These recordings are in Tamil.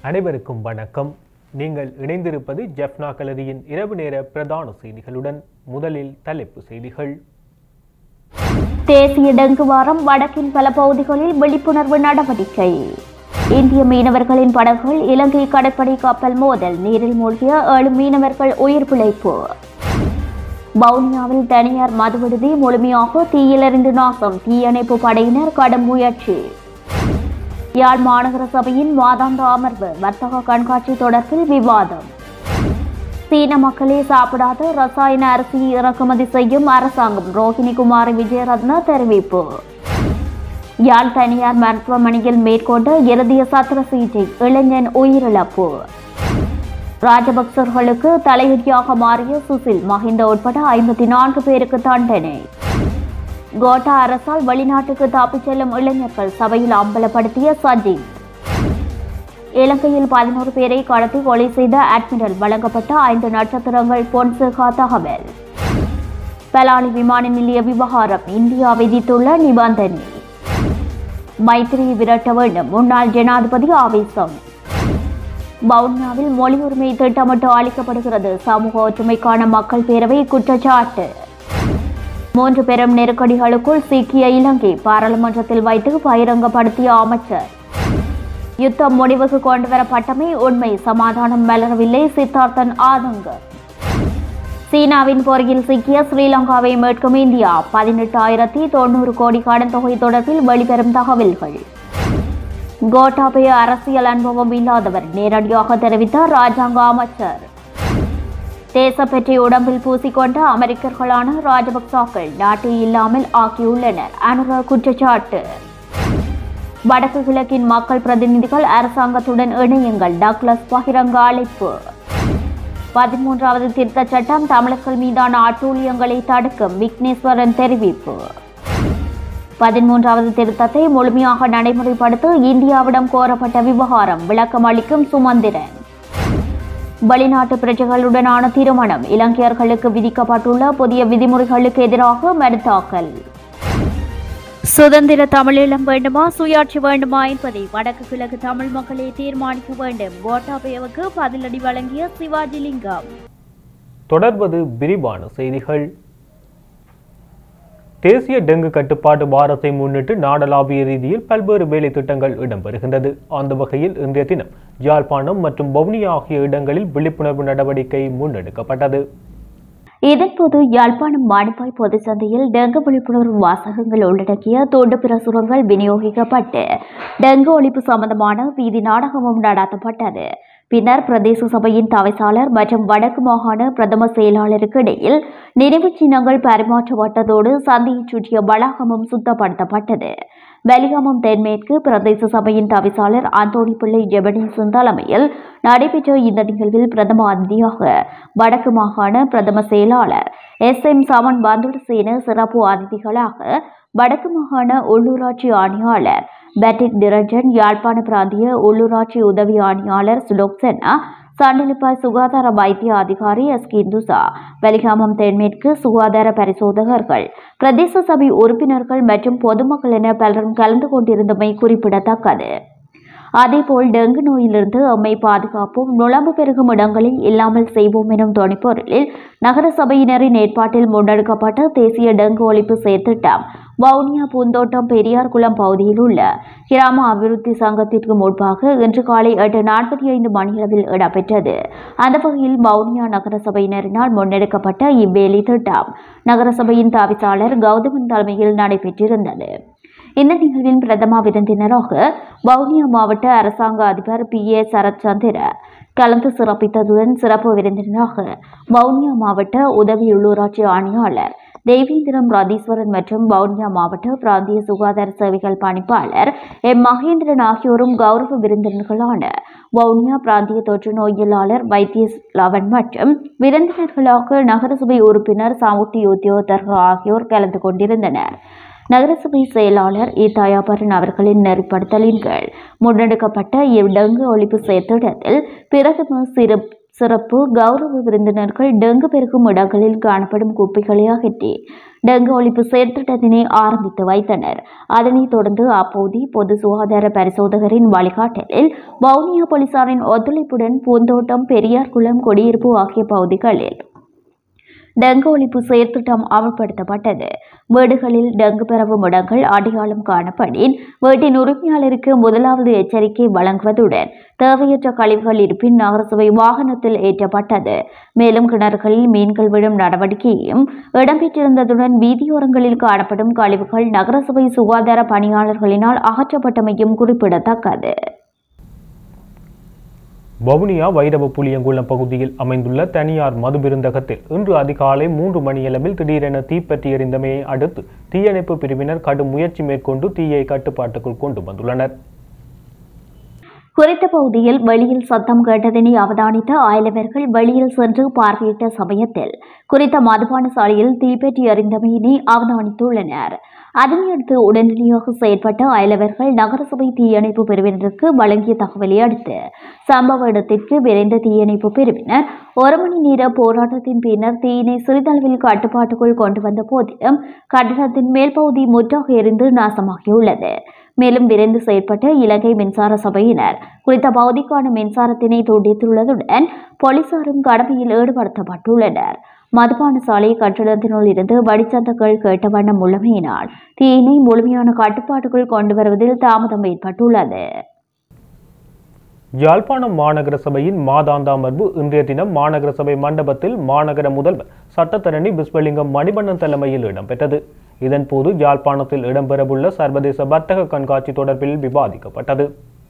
அனைவருக்கும் வணக்கம் நீங்கள் இணைந்திருப்பது ஜெஃப்னா கலரியின் இரவு நேர பிரதான செய்திகளுடன் முதலில் தலைப்பு செய்திகள் தேசிய டெங்கு வாரம் வடக்கின் பல பகுதிகளில் விழிப்புணர்வு நடவடிக்கை இந்திய மீனவர்களின் படகுகள் இலங்கை கடற்படை கப்பல் மோதல் நீரில் மூழ்கிய ஏழு மீனவர்கள் உயிர் பிழைப்பு வவுனியாவில் தனியார் மது விடுதி முழுமையாக தீயிலறிந்து நாசம் தீயணைப்பு படையினர் கடும் முயற்சி யாழ் மாநகர சபையின் மாதாந்த அமர்வு வர்த்தக கண்காட்சி தொடர்பில் விவாதம் சீன மக்களே சாப்பிடாத ரசாயன அரிசி இறக்குமதி செய்யும் அரசாங்கம் ரோஹிணி குமாரி விஜயரத்ன தெரிவிப்பு யாழ் தனியார் மருத்துவமனையில் மேற்கொண்ட இறுதிய சத்திர சிகிச்சை இளைஞன் உயிரிழப்பு ராஜபக்சர்களுக்கு தலைவிதியாக மாறிய சுசில் மஹிந்த உட்பட ஐம்பத்தி நான்கு பேருக்கு தண்டனை கோட்டா அரசால் வெளிநாட்டுக்கு தாப்பிச் செல்லும் இளைஞர்கள் சபையில் அம்பலப்படுத்திய சஜித் இலங்கையில் பதினோரு பேரை கடத்தி கொலை செய்த அட்மிரல் வழங்கப்பட்ட ஐந்து நட்சத்திரங்கள் பொன்சேகா தகவல் பலாலி விமான நிலைய விவகாரம் இந்தியா விதித்துள்ள நிபந்தனை மைத்திரியை விரட்ட வேண்டும் முன்னாள் ஜனாதிபதி ஆவேசம் வவுனியாவில் மொழி உரிமை திட்டமிட்டு அளிக்கப்படுகிறது சமூக ஒற்றுமைக்கான மக்கள் பேரவை குற்றச்சாட்டு மூன்று பெரும் நெருக்கடிகளுக்குள் சிக்கிய இலங்கை பாராளுமன்றத்தில் வைத்து பகிரங்கப்படுத்திய அமைச்சர் யுத்தம் முடிவுக்கு கொண்டு வரப்பட்டமை உண்மை சமாதானம் மலரவில்லை சித்தார்த்தன் ஆதங்கம் சீனாவின் போரில் சிக்கிய ஸ்ரீலங்காவை மீட்கும் இந்தியா பதினெட்டாயிரத்தி தொண்ணூறு கோடி கடன் தொகை தொடர்பில் வெளிவரும் தகவல்கள் கோட்டாபய அரசியல் அனுபவம் இல்லாதவர் நேரடியாக தெரிவித்தார் ராஜாங்க அமைச்சர் தேசப்பற்றி உடம்பில் பூசிக்கொண்ட அமெரிக்கர்களான ராஜபக்சாக்கள் நாட்டில் இல்லாமல் ஆக்கியுள்ளனர் அனுர குற்றச்சாட்டு வடக்கு கிழக்கின் மக்கள் பிரதிநிதிகள் அரசாங்கத்துடன் இணையுங்கள் டக்ளஸ் பகிரங்க அழைப்பு பதிமூன்றாவது திருத்தச் சட்டம் தமிழர்கள் மீதான அட்டூழியங்களை தடுக்கும் விக்னேஸ்வரன் தெரிவிப்பு பதிமூன்றாவது திருத்தத்தை முழுமையாக நடைமுறைப்படுத்த இந்தியாவிடம் கோரப்பட்ட விவகாரம் விளக்கம் அளிக்கும் சுமந்திரன் வெளிநாட்டு பிரஜைகளுடனான திருமணம் இலங்கையர்களுக்கு விதிக்கப்பட்டுள்ள புதிய விதிமுறைகளுக்கு எதிராக மனு தாக்கல் சுதந்திர தமிழீழம் வேண்டுமா சுயாட்சி வேண்டுமா என்பதை வடக்கு கிழக்கு தமிழ் மக்களே தீர்மானிக்க வேண்டும் கோட்டாபயவுக்கு பதிலடி வழங்கிய சிவாஜி லிங்கம் தொடர்வது விரிவான செய்திகள் தேசிய டெங்கு கட்டுப்பாட்டு வாரத்தை முன்னிட்டு நாடளாவிய ரீதியில் பல்வேறு வேலை திட்டங்கள் இடம்பெறுகின்றது அந்த வகையில் இன்றைய தினம் யாழ்ப்பாணம் மற்றும் வவுனியா ஆகிய இடங்களில் விழிப்புணர்வு நடவடிக்கை முன்னெடுக்கப்பட்டது இதன்போது யாழ்ப்பாணம் மானிப்பாய் பொது சந்தையில் டெங்கு விழிப்புணர்வு வாசகங்கள் உள்ளடக்கிய துண்டு பிரசுரங்கள் விநியோகிக்கப்பட்டு டெங்கு ஒழிப்பு சம்பந்தமான வீதி நாடகமும் நடத்தப்பட்டது பின்னர் பிரதேச சபையின் தவிசாளர் மற்றும் வடக்கு மாகாண பிரதம செயலாளருக்கு இடையில் நினைவுச் சின்னங்கள் பரிமாற்றப்பட்டதோடு சந்தையைச் சுற்றிய வளாகமும் சுத்தப்படுத்தப்பட்டது வெலிகாமம் தென்மேற்கு பிரதேச சபையின் தவிசாளர் அந்தோணி பிள்ளை ஜெபனீசன் தலைமையில் நடைபெற்ற இந்த நிகழ்வில் பிரதம அதிதியாக வடக்கு மாகாண பிரதம செயலாளர் எஸ் எம் சமன் பந்துடசேன சிறப்பு அதிதிகளாக வடக்கு மாகாண உள்ளூராட்சி ஆணையாளர் பெட்டிக் நிரஞ்சன் யாழ்ப்பாண பிராந்திய உள்ளூராட்சி உதவி ஆணையாளர் சுலோக்சென்னா சண்டலிப்பாய் சுகாதார வைத்திய அதிகாரி எஸ் கிந்துசா வெலிகாமம் தென்மேற்கு சுகாதார பரிசோதகர்கள் பிரதேச சபை உறுப்பினர்கள் மற்றும் பொதுமக்கள் என பலரும் கலந்து கொண்டிருந்தமை குறிப்பிடத்தக்கது அதேபோல் டெங்கு நோயிலிருந்து அம்மை பாதுகாப்போம் நுழம்பு பெருகும் இடங்களில் இல்லாமல் செய்வோம் எனும் துணைப்பொருளில் நகர சபையினரின் ஏற்பாட்டில் முன்னெடுக்கப்பட்ட தேசிய டெங்கு ஒழிப்பு செயற்திட்டம் வவுனியா பூந்தோட்டம் பெரியார்குளம் பகுதியில் உள்ள கிராம அபிவிருத்தி சங்கத்திற்கு முன்பாக இன்று காலை எட்டு நாற்பத்தி ஐந்து மணியளவில் இடம்பெற்றது அந்த வகையில் வவுனியா நகர சபையினரினால் முன்னெடுக்கப்பட்ட இவ்வேலை திட்டம் நகர சபையின் தவிசாளர் கௌதமன் தலைமையில் நடைபெற்றிருந்தது இந்த நிகழ்வின் பிரதம விருந்தினராக வவுனியா மாவட்ட அரசாங்க அதிபர் பி ஏ சரத்சந்திர கலந்து சிறப்பித்ததுடன் சிறப்பு விருந்தினராக வவுனியா மாவட்ட உதவி உள்ளூராட்சி ஆணையாளர் தேவேந்திரம் ராதீஸ்வரன் மற்றும் வவுனியா மாவட்ட பிராந்திய சுகாதார சேவைகள் பணிப்பாளர் எம் மகேந்திரன் ஆகியோரும் கௌரவ விருந்தினர்களான வவுனியா பிராந்திய தொற்று நோயியலாளர் வைத்திய லவன் மற்றும் விருந்தினர்களாக நகரசபை உறுப்பினர் சாமுட்டி உத்தியோகத்தர்கள் ஆகியோர் கலந்து கொண்டிருந்தனர் நகரசபை செயலாளர் இ தயாபரன் அவர்களின் நெறிப்படுத்தலின் கீழ் முன்னெடுக்கப்பட்ட இவ்டெங்கு ஒழிப்பு செயற்திட்டத்தில் பிரதம சிறப்பு சிறப்பு கௌரவ விருந்தினர்கள் டெங்கு பெருகும் இடங்களில் காணப்படும் குப்பைகளை அகற்றி டெங்கு ஒழிப்பு செயற்திட்டத்தினை ஆரம்பித்து வைத்தனர் அதனைத் தொடர்ந்து அப்போது பொது சுகாதார பரிசோதகரின் வழிகாட்டலில் வவுனியா போலீசாரின் ஒத்துழைப்புடன் பூந்தோட்டம் பெரியார்குளம் குடியிருப்பு ஆகிய பகுதிகளில் டெங்கு ஒழிப்பு செயற்திட்டம் அமல்படுத்தப்பட்டது வீடுகளில் டெங்கு பரவும் இடங்கள் அடையாளம் காணப்படின் வீட்டின் உரிமையாளருக்கு முதலாவது எச்சரிக்கை வழங்குவதுடன் தேவையற்ற கழிவுகள் இருப்பின் நகரசபை வாகனத்தில் ஏற்றப்பட்டது மேலும் கிணறுகளில் மீன்கள் விடும் நடவடிக்கையும் இடம்பெற்றிருந்ததுடன் வீதியோரங்களில் காணப்படும் கழிவுகள் நகரசபை சுகாதார பணியாளர்களினால் அகற்றப்பட்டமையும் குறிப்பிடத்தக்கது வவுனியா வைரவ புளியங்குளம் பகுதியில் அமைந்துள்ள தனியார் மதுபிருந்தகத்தில் இன்று அதிகாலை மூன்று மணியளவில் திடீரென தீப்பற்றி எறிந்தமையை அடுத்து தீயணைப்பு பிரிவினர் கடும் முயற்சி மேற்கொண்டு தீயை கட்டுப்பாட்டுக்குள் கொண்டு வந்துள்ளனர் குறித்த பகுதியில் வெளியில் சத்தம் கேட்டதனை அவதானித்த அயலவர்கள் வெளியில் சென்று பார்வையிட்ட சமயத்தில் குறித்த மதுபான சாலையில் தீப்பெட்டி எறிந்தமையினை அவதானித்துள்ளனர் அதனையடுத்து உடனடியாக செயற்பட்ட அயலவர்கள் நகரசபை தீயணைப்பு பிரிவினருக்கு வழங்கிய தகவலை அடுத்து சம்பவ இடத்திற்கு விரைந்த தீயணைப்பு பிரிவினர் ஒரு மணி நேர போராட்டத்தின் பின்னர் தீயினை சிறிதளவில் கட்டுப்பாட்டுக்குள் கொண்டு வந்த போதிலும் கட்டடத்தின் மேல்பகுதி முற்றாக எரிந்து நாசமாகியுள்ளது மேலும் விரைந்து செயற்பட்ட இலங்கை மின்சார சபையினர் குறித்த பகுதிக்கான மின்சாரத்தினை துண்டித்துள்ளதுடன் போலீசாரும் கடமையில் ஈடுபடுத்தப்பட்டுள்ளனர் மதுபான சாலை கட்டிடத்தினுள் இருந்து வடிச்சந்தங்கள் கேட்ட வண்ணம் உள்ளமையினால் தீயினை முழுமையான கட்டுப்பாட்டுக்குள் கொண்டு வருவதில் தாமதம் ஏற்பட்டுள்ளது யாழ்ப்பாணம் மாநகர சபையின் மாதாந்த அமர்வு இன்றைய தினம் மாநகர சபை மண்டபத்தில் மாநகர முதல்வர் சட்டத்தரணி பிஸ்வலிங்கம் மணிவண்ணன் தலைமையில் இடம்பெற்றது இதன்போது யாழ்ப்பாணத்தில் இடம்பெறவுள்ள சர்வதேச வர்த்தக கண்காட்சி தொடர்பில் விவாதிக்கப்பட்டது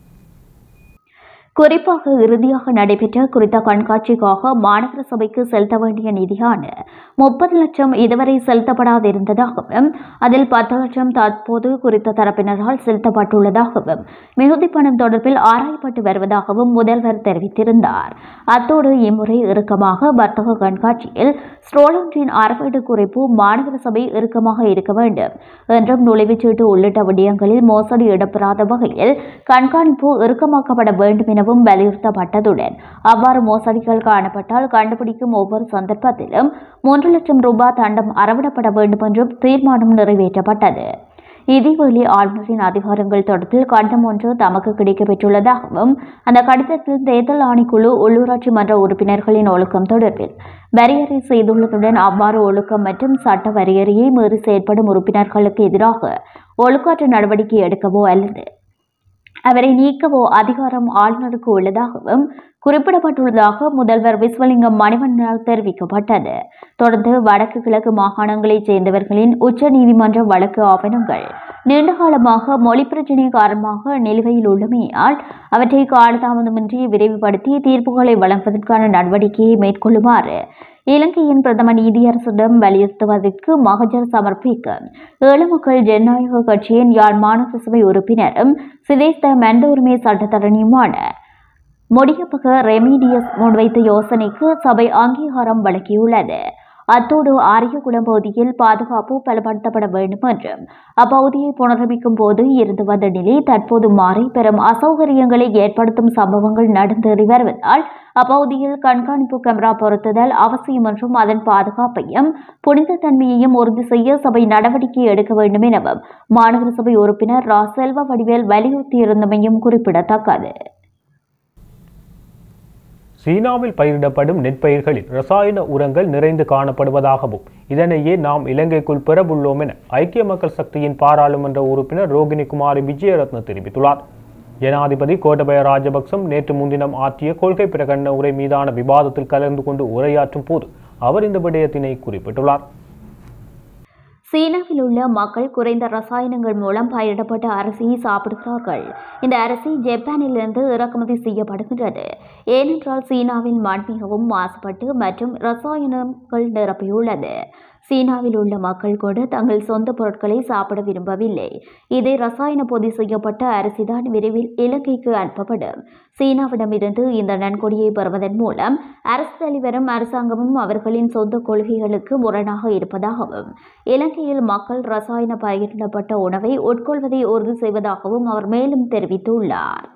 குறிப்பாக இறுதியாக நடைபெற்ற குறித்த கண்காட்சிக்காக மாநகர சபைக்கு செலுத்த வேண்டிய நிதியான முப்பது லட்சம் இதுவரை செலுத்தப்படாதிருந்ததாகவும் அதில் பத்து லட்சம் தற்போது குறித்த தரப்பினரால் செலுத்தப்பட்டுள்ளதாகவும் மிகுதி பணம் தொடர்பில் ஆராயப்பட்டு வருவதாகவும் முதல்வர் தெரிவித்திருந்தார் அத்தோடு இம்முறை இறுக்கமாக வர்த்தக கண்காட்சியில் ஸ்ட்ரோலொன்றின் அறவீடு குறைப்பு மாநகர சபை இறுக்கமாக இருக்க வேண்டும் என்றும் நுழைவுச்சீட்டு உள்ளிட்ட விடயங்களில் மோசடி இடம்பெறாத வகையில் கண்காணிப்பு இறுக்கமாக்கப்பட வேண்டும் எனவும் வலியுறுத்தப்பட்டதுடன் அவ்வாறு மோசடிகள் காணப்பட்டால் கண்டுபிடிக்கும் ஒவ்வொரு சந்தர்ப்பத்திலும் மூன்று லட்சம் ரூபாய் தண்டம் அறவிடப்பட வேண்டும் என்றும் தீர்மானம் நிறைவேற்றப்பட்டது இதேவேளை ஆளுநரின் அதிகாரங்கள் தொடர்பில் கடிதம் ஒன்று தமக்கு கிடைக்கப்பெற்றுள்ளதாகவும் அந்த கடிதத்தில் தேர்தல் ஆணைக்குழு உள்ளூராட்சி மன்ற உறுப்பினர்களின் ஒழுக்கம் தொடர்பில் வரையறை செய்துள்ளதுடன் அவ்வாறு ஒழுக்கம் மற்றும் சட்ட வரையறையை மீறி செயற்படும் உறுப்பினர்களுக்கு எதிராக ஒழுக்காற்று நடவடிக்கை எடுக்கவோ அல்லது அவரை நீக்கவோ அதிகாரம் ஆளுநருக்கு உள்ளதாகவும் குறிப்பிடப்பட்டுள்ளதாக முதல்வர் விஸ்வலிங்கம் மணிவண்ணனால் தெரிவிக்கப்பட்டது தொடர்ந்து வடக்கு கிழக்கு மாகாணங்களைச் சேர்ந்தவர்களின் உச்ச நீதிமன்ற வழக்கு ஆவணங்கள் நீண்டகாலமாக மொழி பிரச்சினை காரணமாக நிலுவையில் உள்ளமையால் அவற்றை காலதாமதமின்றி விரைவுபடுத்தி தீர்ப்புகளை வழங்குவதற்கான நடவடிக்கையை மேற்கொள்ளுமாறு இலங்கையின் பிரதம நீதியரசிடம் வலியுறுத்துவதற்கு மகஜர் சமர்ப்பிக்க ஏழு மக்கள் ஜனநாயக கட்சியின் யாழ் மாநகர சபை உறுப்பினரும் சிதேஸ்த மனித உரிமை சட்டத்தரணியுமான முடியப்பக ரெமீடியஸ் முன்வைத்த யோசனைக்கு சபை அங்கீகாரம் வழங்கியுள்ளது அத்தோடு ஆரியகுளம் பகுதியில் பாதுகாப்பு பலப்படுத்தப்பட வேண்டும் என்றும் அப்பகுதியை புனரமைக்கும் போது இருந்து வந்த நிலை தற்போது மாறி பெரும் அசௌகரியங்களை ஏற்படுத்தும் சம்பவங்கள் நடந்தேறி வருவதால் அப்பகுதியில் கண்காணிப்பு கேமரா பொருத்துதல் அவசியம் என்றும் அதன் பாதுகாப்பையும் புனித தன்மையையும் உறுதி செய்ய சபை நடவடிக்கை எடுக்க வேண்டும் எனவும் மாநகர சபை உறுப்பினர் ரா செல்வ வடிவேல் வலியுறுத்தியிருந்தமையும் குறிப்பிடத்தக்கது சீனாவில் பயிரிடப்படும் நெற்பயிர்களில் ரசாயன உரங்கள் நிறைந்து காணப்படுவதாகவும் இதனையே நாம் இலங்கைக்குள் பெறவுள்ளோம் என ஐக்கிய மக்கள் சக்தியின் பாராளுமன்ற உறுப்பினர் ரோகிணி குமாரி விஜயரத்ன தெரிவித்துள்ளார் ஜனாதிபதி கோட்டபய ராஜபக்சம் நேற்று முன்தினம் ஆற்றிய கொள்கை பிரகடன உரை மீதான விவாதத்தில் கலந்து கொண்டு உரையாற்றும் போது அவர் இந்த விடயத்தினை குறிப்பிட்டுள்ளார் சீனாவில் உள்ள மக்கள் குறைந்த ரசாயனங்கள் மூலம் பயிரிடப்பட்ட அரிசியை சாப்பிடுகிறார்கள் இந்த அரிசி ஜப்பானிலிருந்து இறக்குமதி செய்யப்படுகின்றது ஏனென்றால் சீனாவின் மண் மிகவும் மாசுபட்டு மற்றும் ரசாயனங்கள் நிரப்பியுள்ளது சீனாவில் உள்ள மக்கள் கூட தங்கள் சொந்த பொருட்களை சாப்பிட விரும்பவில்லை இதை ரசாயன பொதி செய்யப்பட்ட அரிசிதான் விரைவில் இலங்கைக்கு அனுப்பப்படும் சீனாவிடமிருந்து இந்த நன்கொடியை பெறுவதன் மூலம் அரசு தலைவரும் அரசாங்கமும் அவர்களின் சொந்த கொள்கைகளுக்கு முரணாக இருப்பதாகவும் இலங்கையில் மக்கள் ரசாயன பயிரிடப்பட்ட உணவை உட்கொள்வதை உறுதி செய்வதாகவும் அவர் மேலும் தெரிவித்துள்ளார்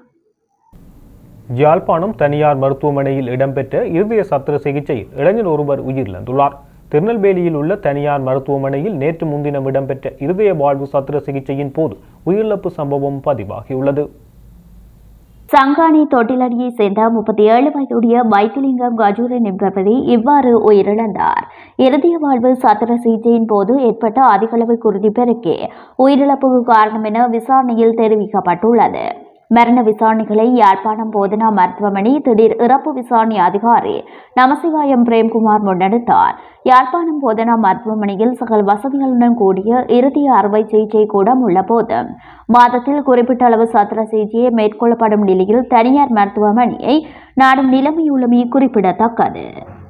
யாழ்ப்பாணம் தனியார் மருத்துவமனையில் இடம்பெற்ற இருதய சத்திர சிகிச்சையில் இளைஞர் ஒருவர் உயிரிழந்துள்ளார் திருநெல்வேலியில் உள்ள தனியார் மருத்துவமனையில் நேற்று முன்தினம் இடம்பெற்ற இருதய வாழ்வு சத்திர சிகிச்சையின் போது உயிரிழப்பு சம்பவம் பதிவாகியுள்ளது சங்கானி தொட்டிலடியை சேர்ந்த முப்பத்தி ஏழு வயதுடைய வைத்திலிங்கம் கஜூரன் என்பவரே இவ்வாறு உயிரிழந்தார் இறுதிய வாழ்வு சத்திர சிகிச்சையின் போது ஏற்பட்ட அதிகளவு குருதி பெருக்கே உயிரிழப்புக்கு காரணம் என விசாரணையில் தெரிவிக்கப்பட்டுள்ளது மரண விசாரணைகளை யாழ்ப்பாணம் போதனா மருத்துவமனை திடீர் இறப்பு விசாரணை அதிகாரி நமசிவாயம் பிரேம்குமார் முன்னெடுத்தார் யாழ்ப்பாணம் போதனா மருத்துவமனையில் சகல வசதிகளுடன் கூடிய இறுதிய அறுவை சிகிச்சை கூடம் உள்ள போது மாதத்தில் குறிப்பிட்ட அளவு சத்திர சிகிச்சையை மேற்கொள்ளப்படும் நிலையில் தனியார் மருத்துவமனையை நாடும் நிலைமையுள்ளமை குறிப்பிடத்தக்கது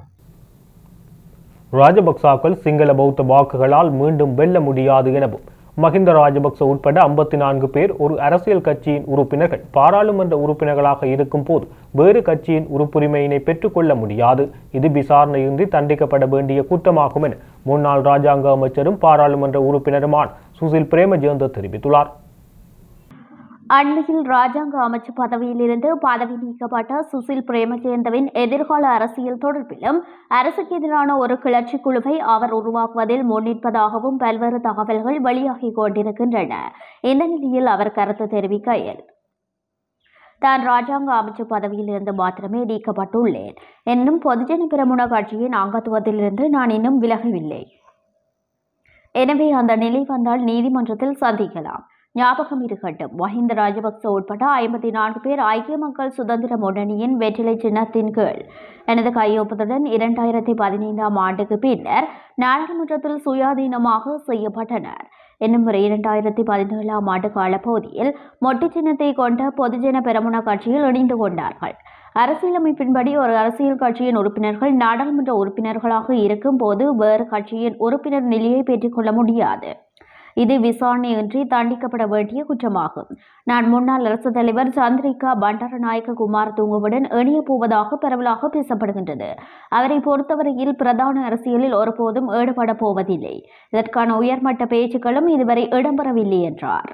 ராஜபக்சாக்கள் சிங்கள பௌத்த வாக்குகளால் மீண்டும் வெல்ல முடியாது எனவும் மஹிந்த ராஜபக்ச உட்பட ஐம்பத்தி நான்கு பேர் ஒரு அரசியல் கட்சியின் உறுப்பினர்கள் பாராளுமன்ற உறுப்பினர்களாக இருக்கும் போது வேறு கட்சியின் உறுப்புரிமையினை பெற்றுக்கொள்ள முடியாது இது விசாரணையின்றி தண்டிக்கப்பட வேண்டிய குற்றமாகும் என முன்னாள் ராஜாங்க அமைச்சரும் பாராளுமன்ற உறுப்பினருமான சுசில் பிரேமஜேந்த தெரிவித்துள்ளார் அண்மையில் ராஜாங்க அமைச்சு பதவியிலிருந்து பதவி நீக்கப்பட்ட சுசில் பிரேமஜெயந்தவின் எதிர்கால அரசியல் தொடர்பிலும் அரசுக்கு எதிரான ஒரு கிளர்ச்சி குழுவை அவர் உருவாக்குவதில் முன்னிற்பதாகவும் பல்வேறு தகவல்கள் வெளியாகிக் கொண்டிருக்கின்றன இந்த நிலையில் அவர் கருத்து தெரிவிக்கையில் தான் ராஜாங்க அமைச்சு பதவியிலிருந்து மாத்திரமே நீக்கப்பட்டுள்ளேன் என்னும் பொதுஜன பிரமுன கட்சியின் அங்கத்துவத்திலிருந்து நான் இன்னும் விலகவில்லை எனவே அந்த நிலை வந்தால் நீதிமன்றத்தில் சந்திக்கலாம் ஞாபகம் இருக்கட்டும் மஹிந்த ராஜபக்ச உட்பட ஐம்பத்தி நான்கு பேர் ஐக்கிய மக்கள் சுதந்திர முன்னணியின் வெற்றிலை சின்னத்தின் கீழ் எனது கையொப்பத்துடன் இரண்டாயிரத்தி பதினைந்தாம் ஆண்டுக்கு பின்னர் நாடாளுமன்றத்தில் சுயாதீனமாக செய்யப்பட்டனர் இன்னும் ஒரு இரண்டாயிரத்தி பதினேழாம் ஆண்டு காலப்பகுதியில் மொட்டு சின்னத்தை கொண்ட பொதுஜன பெரமுன கட்சியில் இணைந்து கொண்டார்கள் அரசியலமைப்பின்படி ஒரு அரசியல் கட்சியின் உறுப்பினர்கள் நாடாளுமன்ற உறுப்பினர்களாக இருக்கும் போது வேறு கட்சியின் உறுப்பினர் நிலையை பெற்றுக்கொள்ள முடியாது இது விசாரணையின்றி தண்டிக்கப்பட வேண்டிய குற்றமாகும் நான் முன்னாள் அரசு தலைவர் சந்திரிகா பண்டாரநாயக்க குமார் தூங்குவுடன் இணைய போவதாக பரவலாக பேசப்படுகின்றது அவரை பொறுத்தவரையில் பிரதான அரசியலில் ஒருபோதும் ஈடுபட போவதில்லை இதற்கான உயர்மட்ட பேச்சுக்களும் இதுவரை இடம்பெறவில்லை என்றார்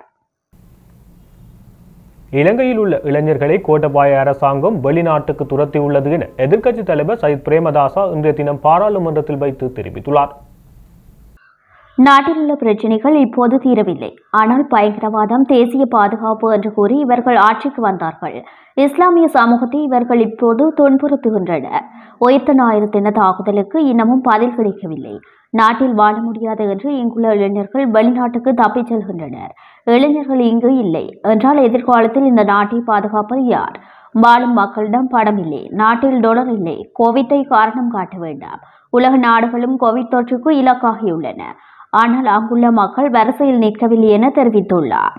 இலங்கையில் உள்ள இளைஞர்களை கோட்டபாய அரசாங்கம் வெளிநாட்டுக்கு துரத்தியுள்ளது என எதிர்க்கட்சித் தலைவர் சயித் பிரேமதாசா இன்றைய தினம் பாராளுமன்றத்தில் வைத்து தெரிவித்துள்ளார் நாட்டில் உள்ள பிரச்சினைகள் இப்போது தீரவில்லை ஆனால் பயங்கரவாதம் தேசிய பாதுகாப்பு என்று கூறி இவர்கள் ஆட்சிக்கு வந்தார்கள் இஸ்லாமிய சமூகத்தை இவர்கள் இப்போது துன்புறுத்துகின்றனர் உயிர்த்த ஞாயிறு தின தாக்குதலுக்கு இன்னமும் பதில் கிடைக்கவில்லை நாட்டில் வாழ முடியாது என்று இங்குள்ள இளைஞர்கள் வெளிநாட்டுக்கு தப்பிச் செல்கின்றனர் இளைஞர்கள் இங்கு இல்லை என்றால் எதிர்காலத்தில் இந்த நாட்டை பாதுகாப்பது யார் வாழும் மக்களிடம் பணம் இல்லை நாட்டில் டொலர் இல்லை கோவிட்டை காரணம் காட்ட வேண்டாம் உலக நாடுகளும் கோவிட் தொற்றுக்கு இலக்காகியுள்ளன ஆனால் அங்குள்ள மக்கள் வரிசையில் நிற்கவில்லை என தெரிவித்துள்ளார்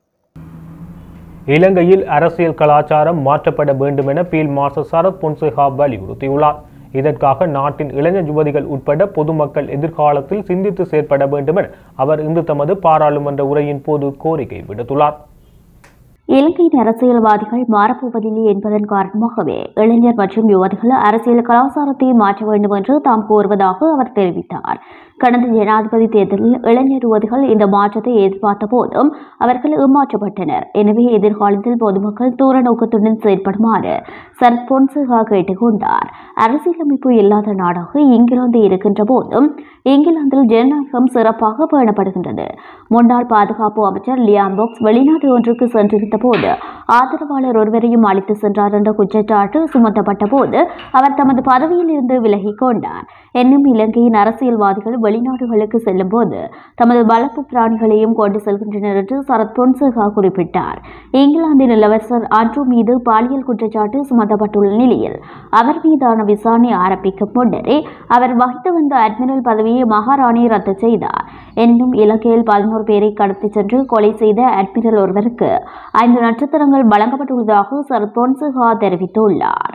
இலங்கையில் அரசியல் கலாச்சாரம் மாற்றப்பட வேண்டும் என பீல் மார்ஷல் சரத் பொன்சேகா வலியுறுத்தியுள்ளார் இதற்காக நாட்டின் இளைஞர் யுவதிகள் உட்பட பொதுமக்கள் எதிர்காலத்தில் சிந்தித்து செயற்பட வேண்டும் என அவர் இன்று தமது பாராளுமன்ற உரையின் போது கோரிக்கை விடுத்துள்ளார் இலங்கையின் அரசியல்வாதிகள் மாறப்போவதில்லை என்பதன் காரணமாகவே இளைஞர் மற்றும் யுவதிகள் அரசியல் கலாச்சாரத்தை மாற்ற வேண்டும் என்று தாம் கூறுவதாக அவர் தெரிவித்தார் கடந்த ஜனாதிபதி தேர்தலில் இளைஞர் யுவதிகள் இந்த மாற்றத்தை எதிர்பார்த்த போதும் அவர்கள் ஏமாற்றப்பட்டனர் எனவே எதிர்காலத்தில் பொதுமக்கள் தூர நோக்கத்துடன் செயற்படுமாறு சரத் பொன்சேகா கேட்டுக்கொண்டார் அரசியலமைப்பு இல்லாத நாடாக இங்கிலாந்து இருக்கின்ற போதும் இங்கிலாந்தில் ஜனநாயகம் சிறப்பாக பேணப்படுகின்றது முன்னாள் பாதுகாப்பு அமைச்சர் லியாம்போக்ஸ் வெளிநாடு ஒன்றுக்கு சென்றிருந்த போது ஆதரவாளர் ஒருவரையும் அழைத்து சென்றார் என்ற குற்றச்சாட்டு சுமத்தப்பட்ட போது அவர் தமது பதவியில் இருந்து விலகிக் கொண்டார் என்னும் இலங்கையின் அரசியல்வாதிகள் வெளிநாடுகளுக்கு செல்லும் போது தமது வளர்ப்பு பிராணிகளையும் கொண்டு செல்கின்றனர் என்று சரத் பொன்சேகா குறிப்பிட்டார் இங்கிலாந்தின் இளவரசர் ஆண்ட்ரூ மீது பாலியல் குற்றச்சாட்டு சுமத்தப்பட்டுள்ள நிலையில் அவர் மீதான விசாரணை ஆரம்பிக்கும் முன்னரே அவர் வகித்து வந்த அட்மிரல் பதவியை மகாராணி ரத்து செய்தார் என்னும் இலங்கையில் பதினோரு பேரை கடத்தி சென்று கொலை செய்த அட்மிரல் ஒருவருக்கு ஐந்து நட்சத்திரங்கள் வழங்கப்பட்டுள்ளதாக சரத் பொன்சேகா தெரிவித்துள்ளார்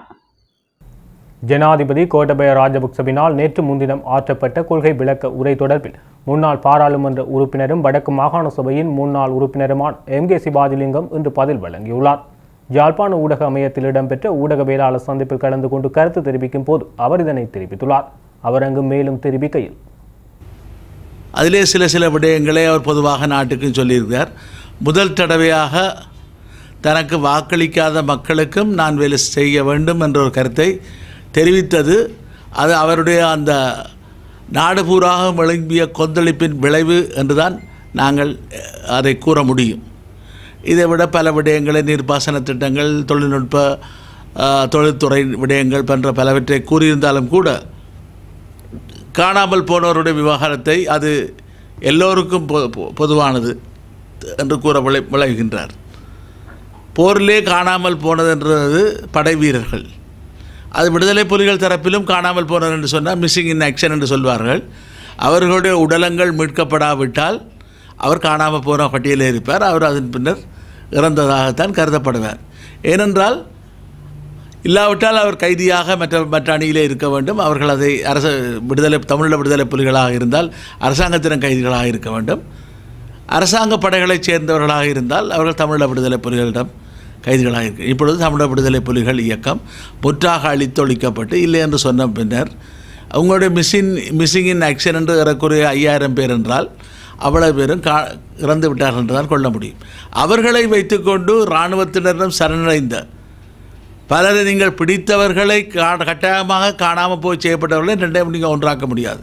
ஜனாதிபதி கோட்டபய ராஜபக்சவினால் நேற்று முன்தினம் ஆற்றப்பட்ட கொள்கை விளக்க உரை தொடர்பில் முன்னாள் பாராளுமன்ற உறுப்பினரும் வடக்கு மாகாண சபையின் முன்னாள் உறுப்பினருமான எம் கே சிவாஜிலிங்கம் இன்று பதில் வழங்கியுள்ளார் யாழ்ப்பாண ஊடக அமையத்தில் இடம்பெற்ற ஊடகவியலாளர் சந்திப்பில் கலந்து கொண்டு கருத்து தெரிவிக்கும் போது அவர் இதனை தெரிவித்துள்ளார் அவர் அங்கு மேலும் தெரிவிக்கையில் அதிலே சில சில விடயங்களை அவர் பொதுவாக நாட்டுக்கு சொல்லியிருக்கிறார் முதல் தடவையாக தனக்கு வாக்களிக்காத மக்களுக்கும் நான் வேலை செய்ய வேண்டும் என்ற ஒரு கருத்தை தெரிவித்தது அது அவருடைய அந்த நாடு பூராக எழும்பிய கொந்தளிப்பின் விளைவு என்றுதான் நாங்கள் அஹ், அதை கூற முடியும் இதை விட பல விடயங்களை நீர்ப்பாசன திட்டங்கள் தொழில்நுட்ப அஹ், தொழில்துறை விடயங்கள் போன்ற பலவற்றை கூறியிருந்தாலும் கூட காணாமல் போனவருடைய விவகாரத்தை அது எல்லோருக்கும் பொ- பொ- பொதுவானது என்று கூற விளை விளைகின்றார் போரிலே காணாமல் போனதுன்றது படை வீரர்கள் அது விடுதலை புலிகள் தரப்பிலும் காணாமல் போனர் என்று சொன்னால் மிஸ்ஸிங் இன் ஆக்ஷன் என்று சொல்வார்கள் அவர்களுடைய உடலங்கள் மீட்கப்படாவிட்டால் அவர் காணாமல் போன பட்டியலில் இருப்பார் அவர் அதன் பின்னர் இறந்ததாகத்தான் கருதப்படுவார் ஏனென்றால் இல்லாவிட்டால் அவர் கைதியாக மற்ற மற்ற அணியிலே இருக்க வேண்டும் அவர்கள் அதை அரச விடுதலை தமிழீழ விடுதலை புலிகளாக இருந்தால் அரசாங்கத்தின் கைதிகளாக இருக்க வேண்டும் அரசாங்க படைகளைச் சேர்ந்தவர்களாக இருந்தால் அவர்கள் தமிழீழ விடுதலை புலிகளிடம் கைதிகளாக இருக்கு இப்பொழுது தமிழக விடுதலை புலிகள் இயக்கம் முற்றாக அழித்தொழிக்கப்பட்டு இல்லை என்று சொன்ன பின்னர் அவங்களுடைய மிஸ்ஸின் மிஸ்ஸிங் இன் ஆக்ஷன் என்று ஏறக்குறைய ஐயாயிரம் பேர் என்றால் அவ்வளவு பேரும் கா இறந்து விட்டார்கள் என்று தான் கொள்ள முடியும் அவர்களை வைத்துக்கொண்டு இராணுவத்தினரிடம் சரணடைந்த பலரை நீங்கள் பிடித்தவர்களை கா கட்டாயமாக காணாமல் போய் செய்யப்பட்டவர்களை ரெண்டையும் நீங்கள் ஒன்றாக்க முடியாது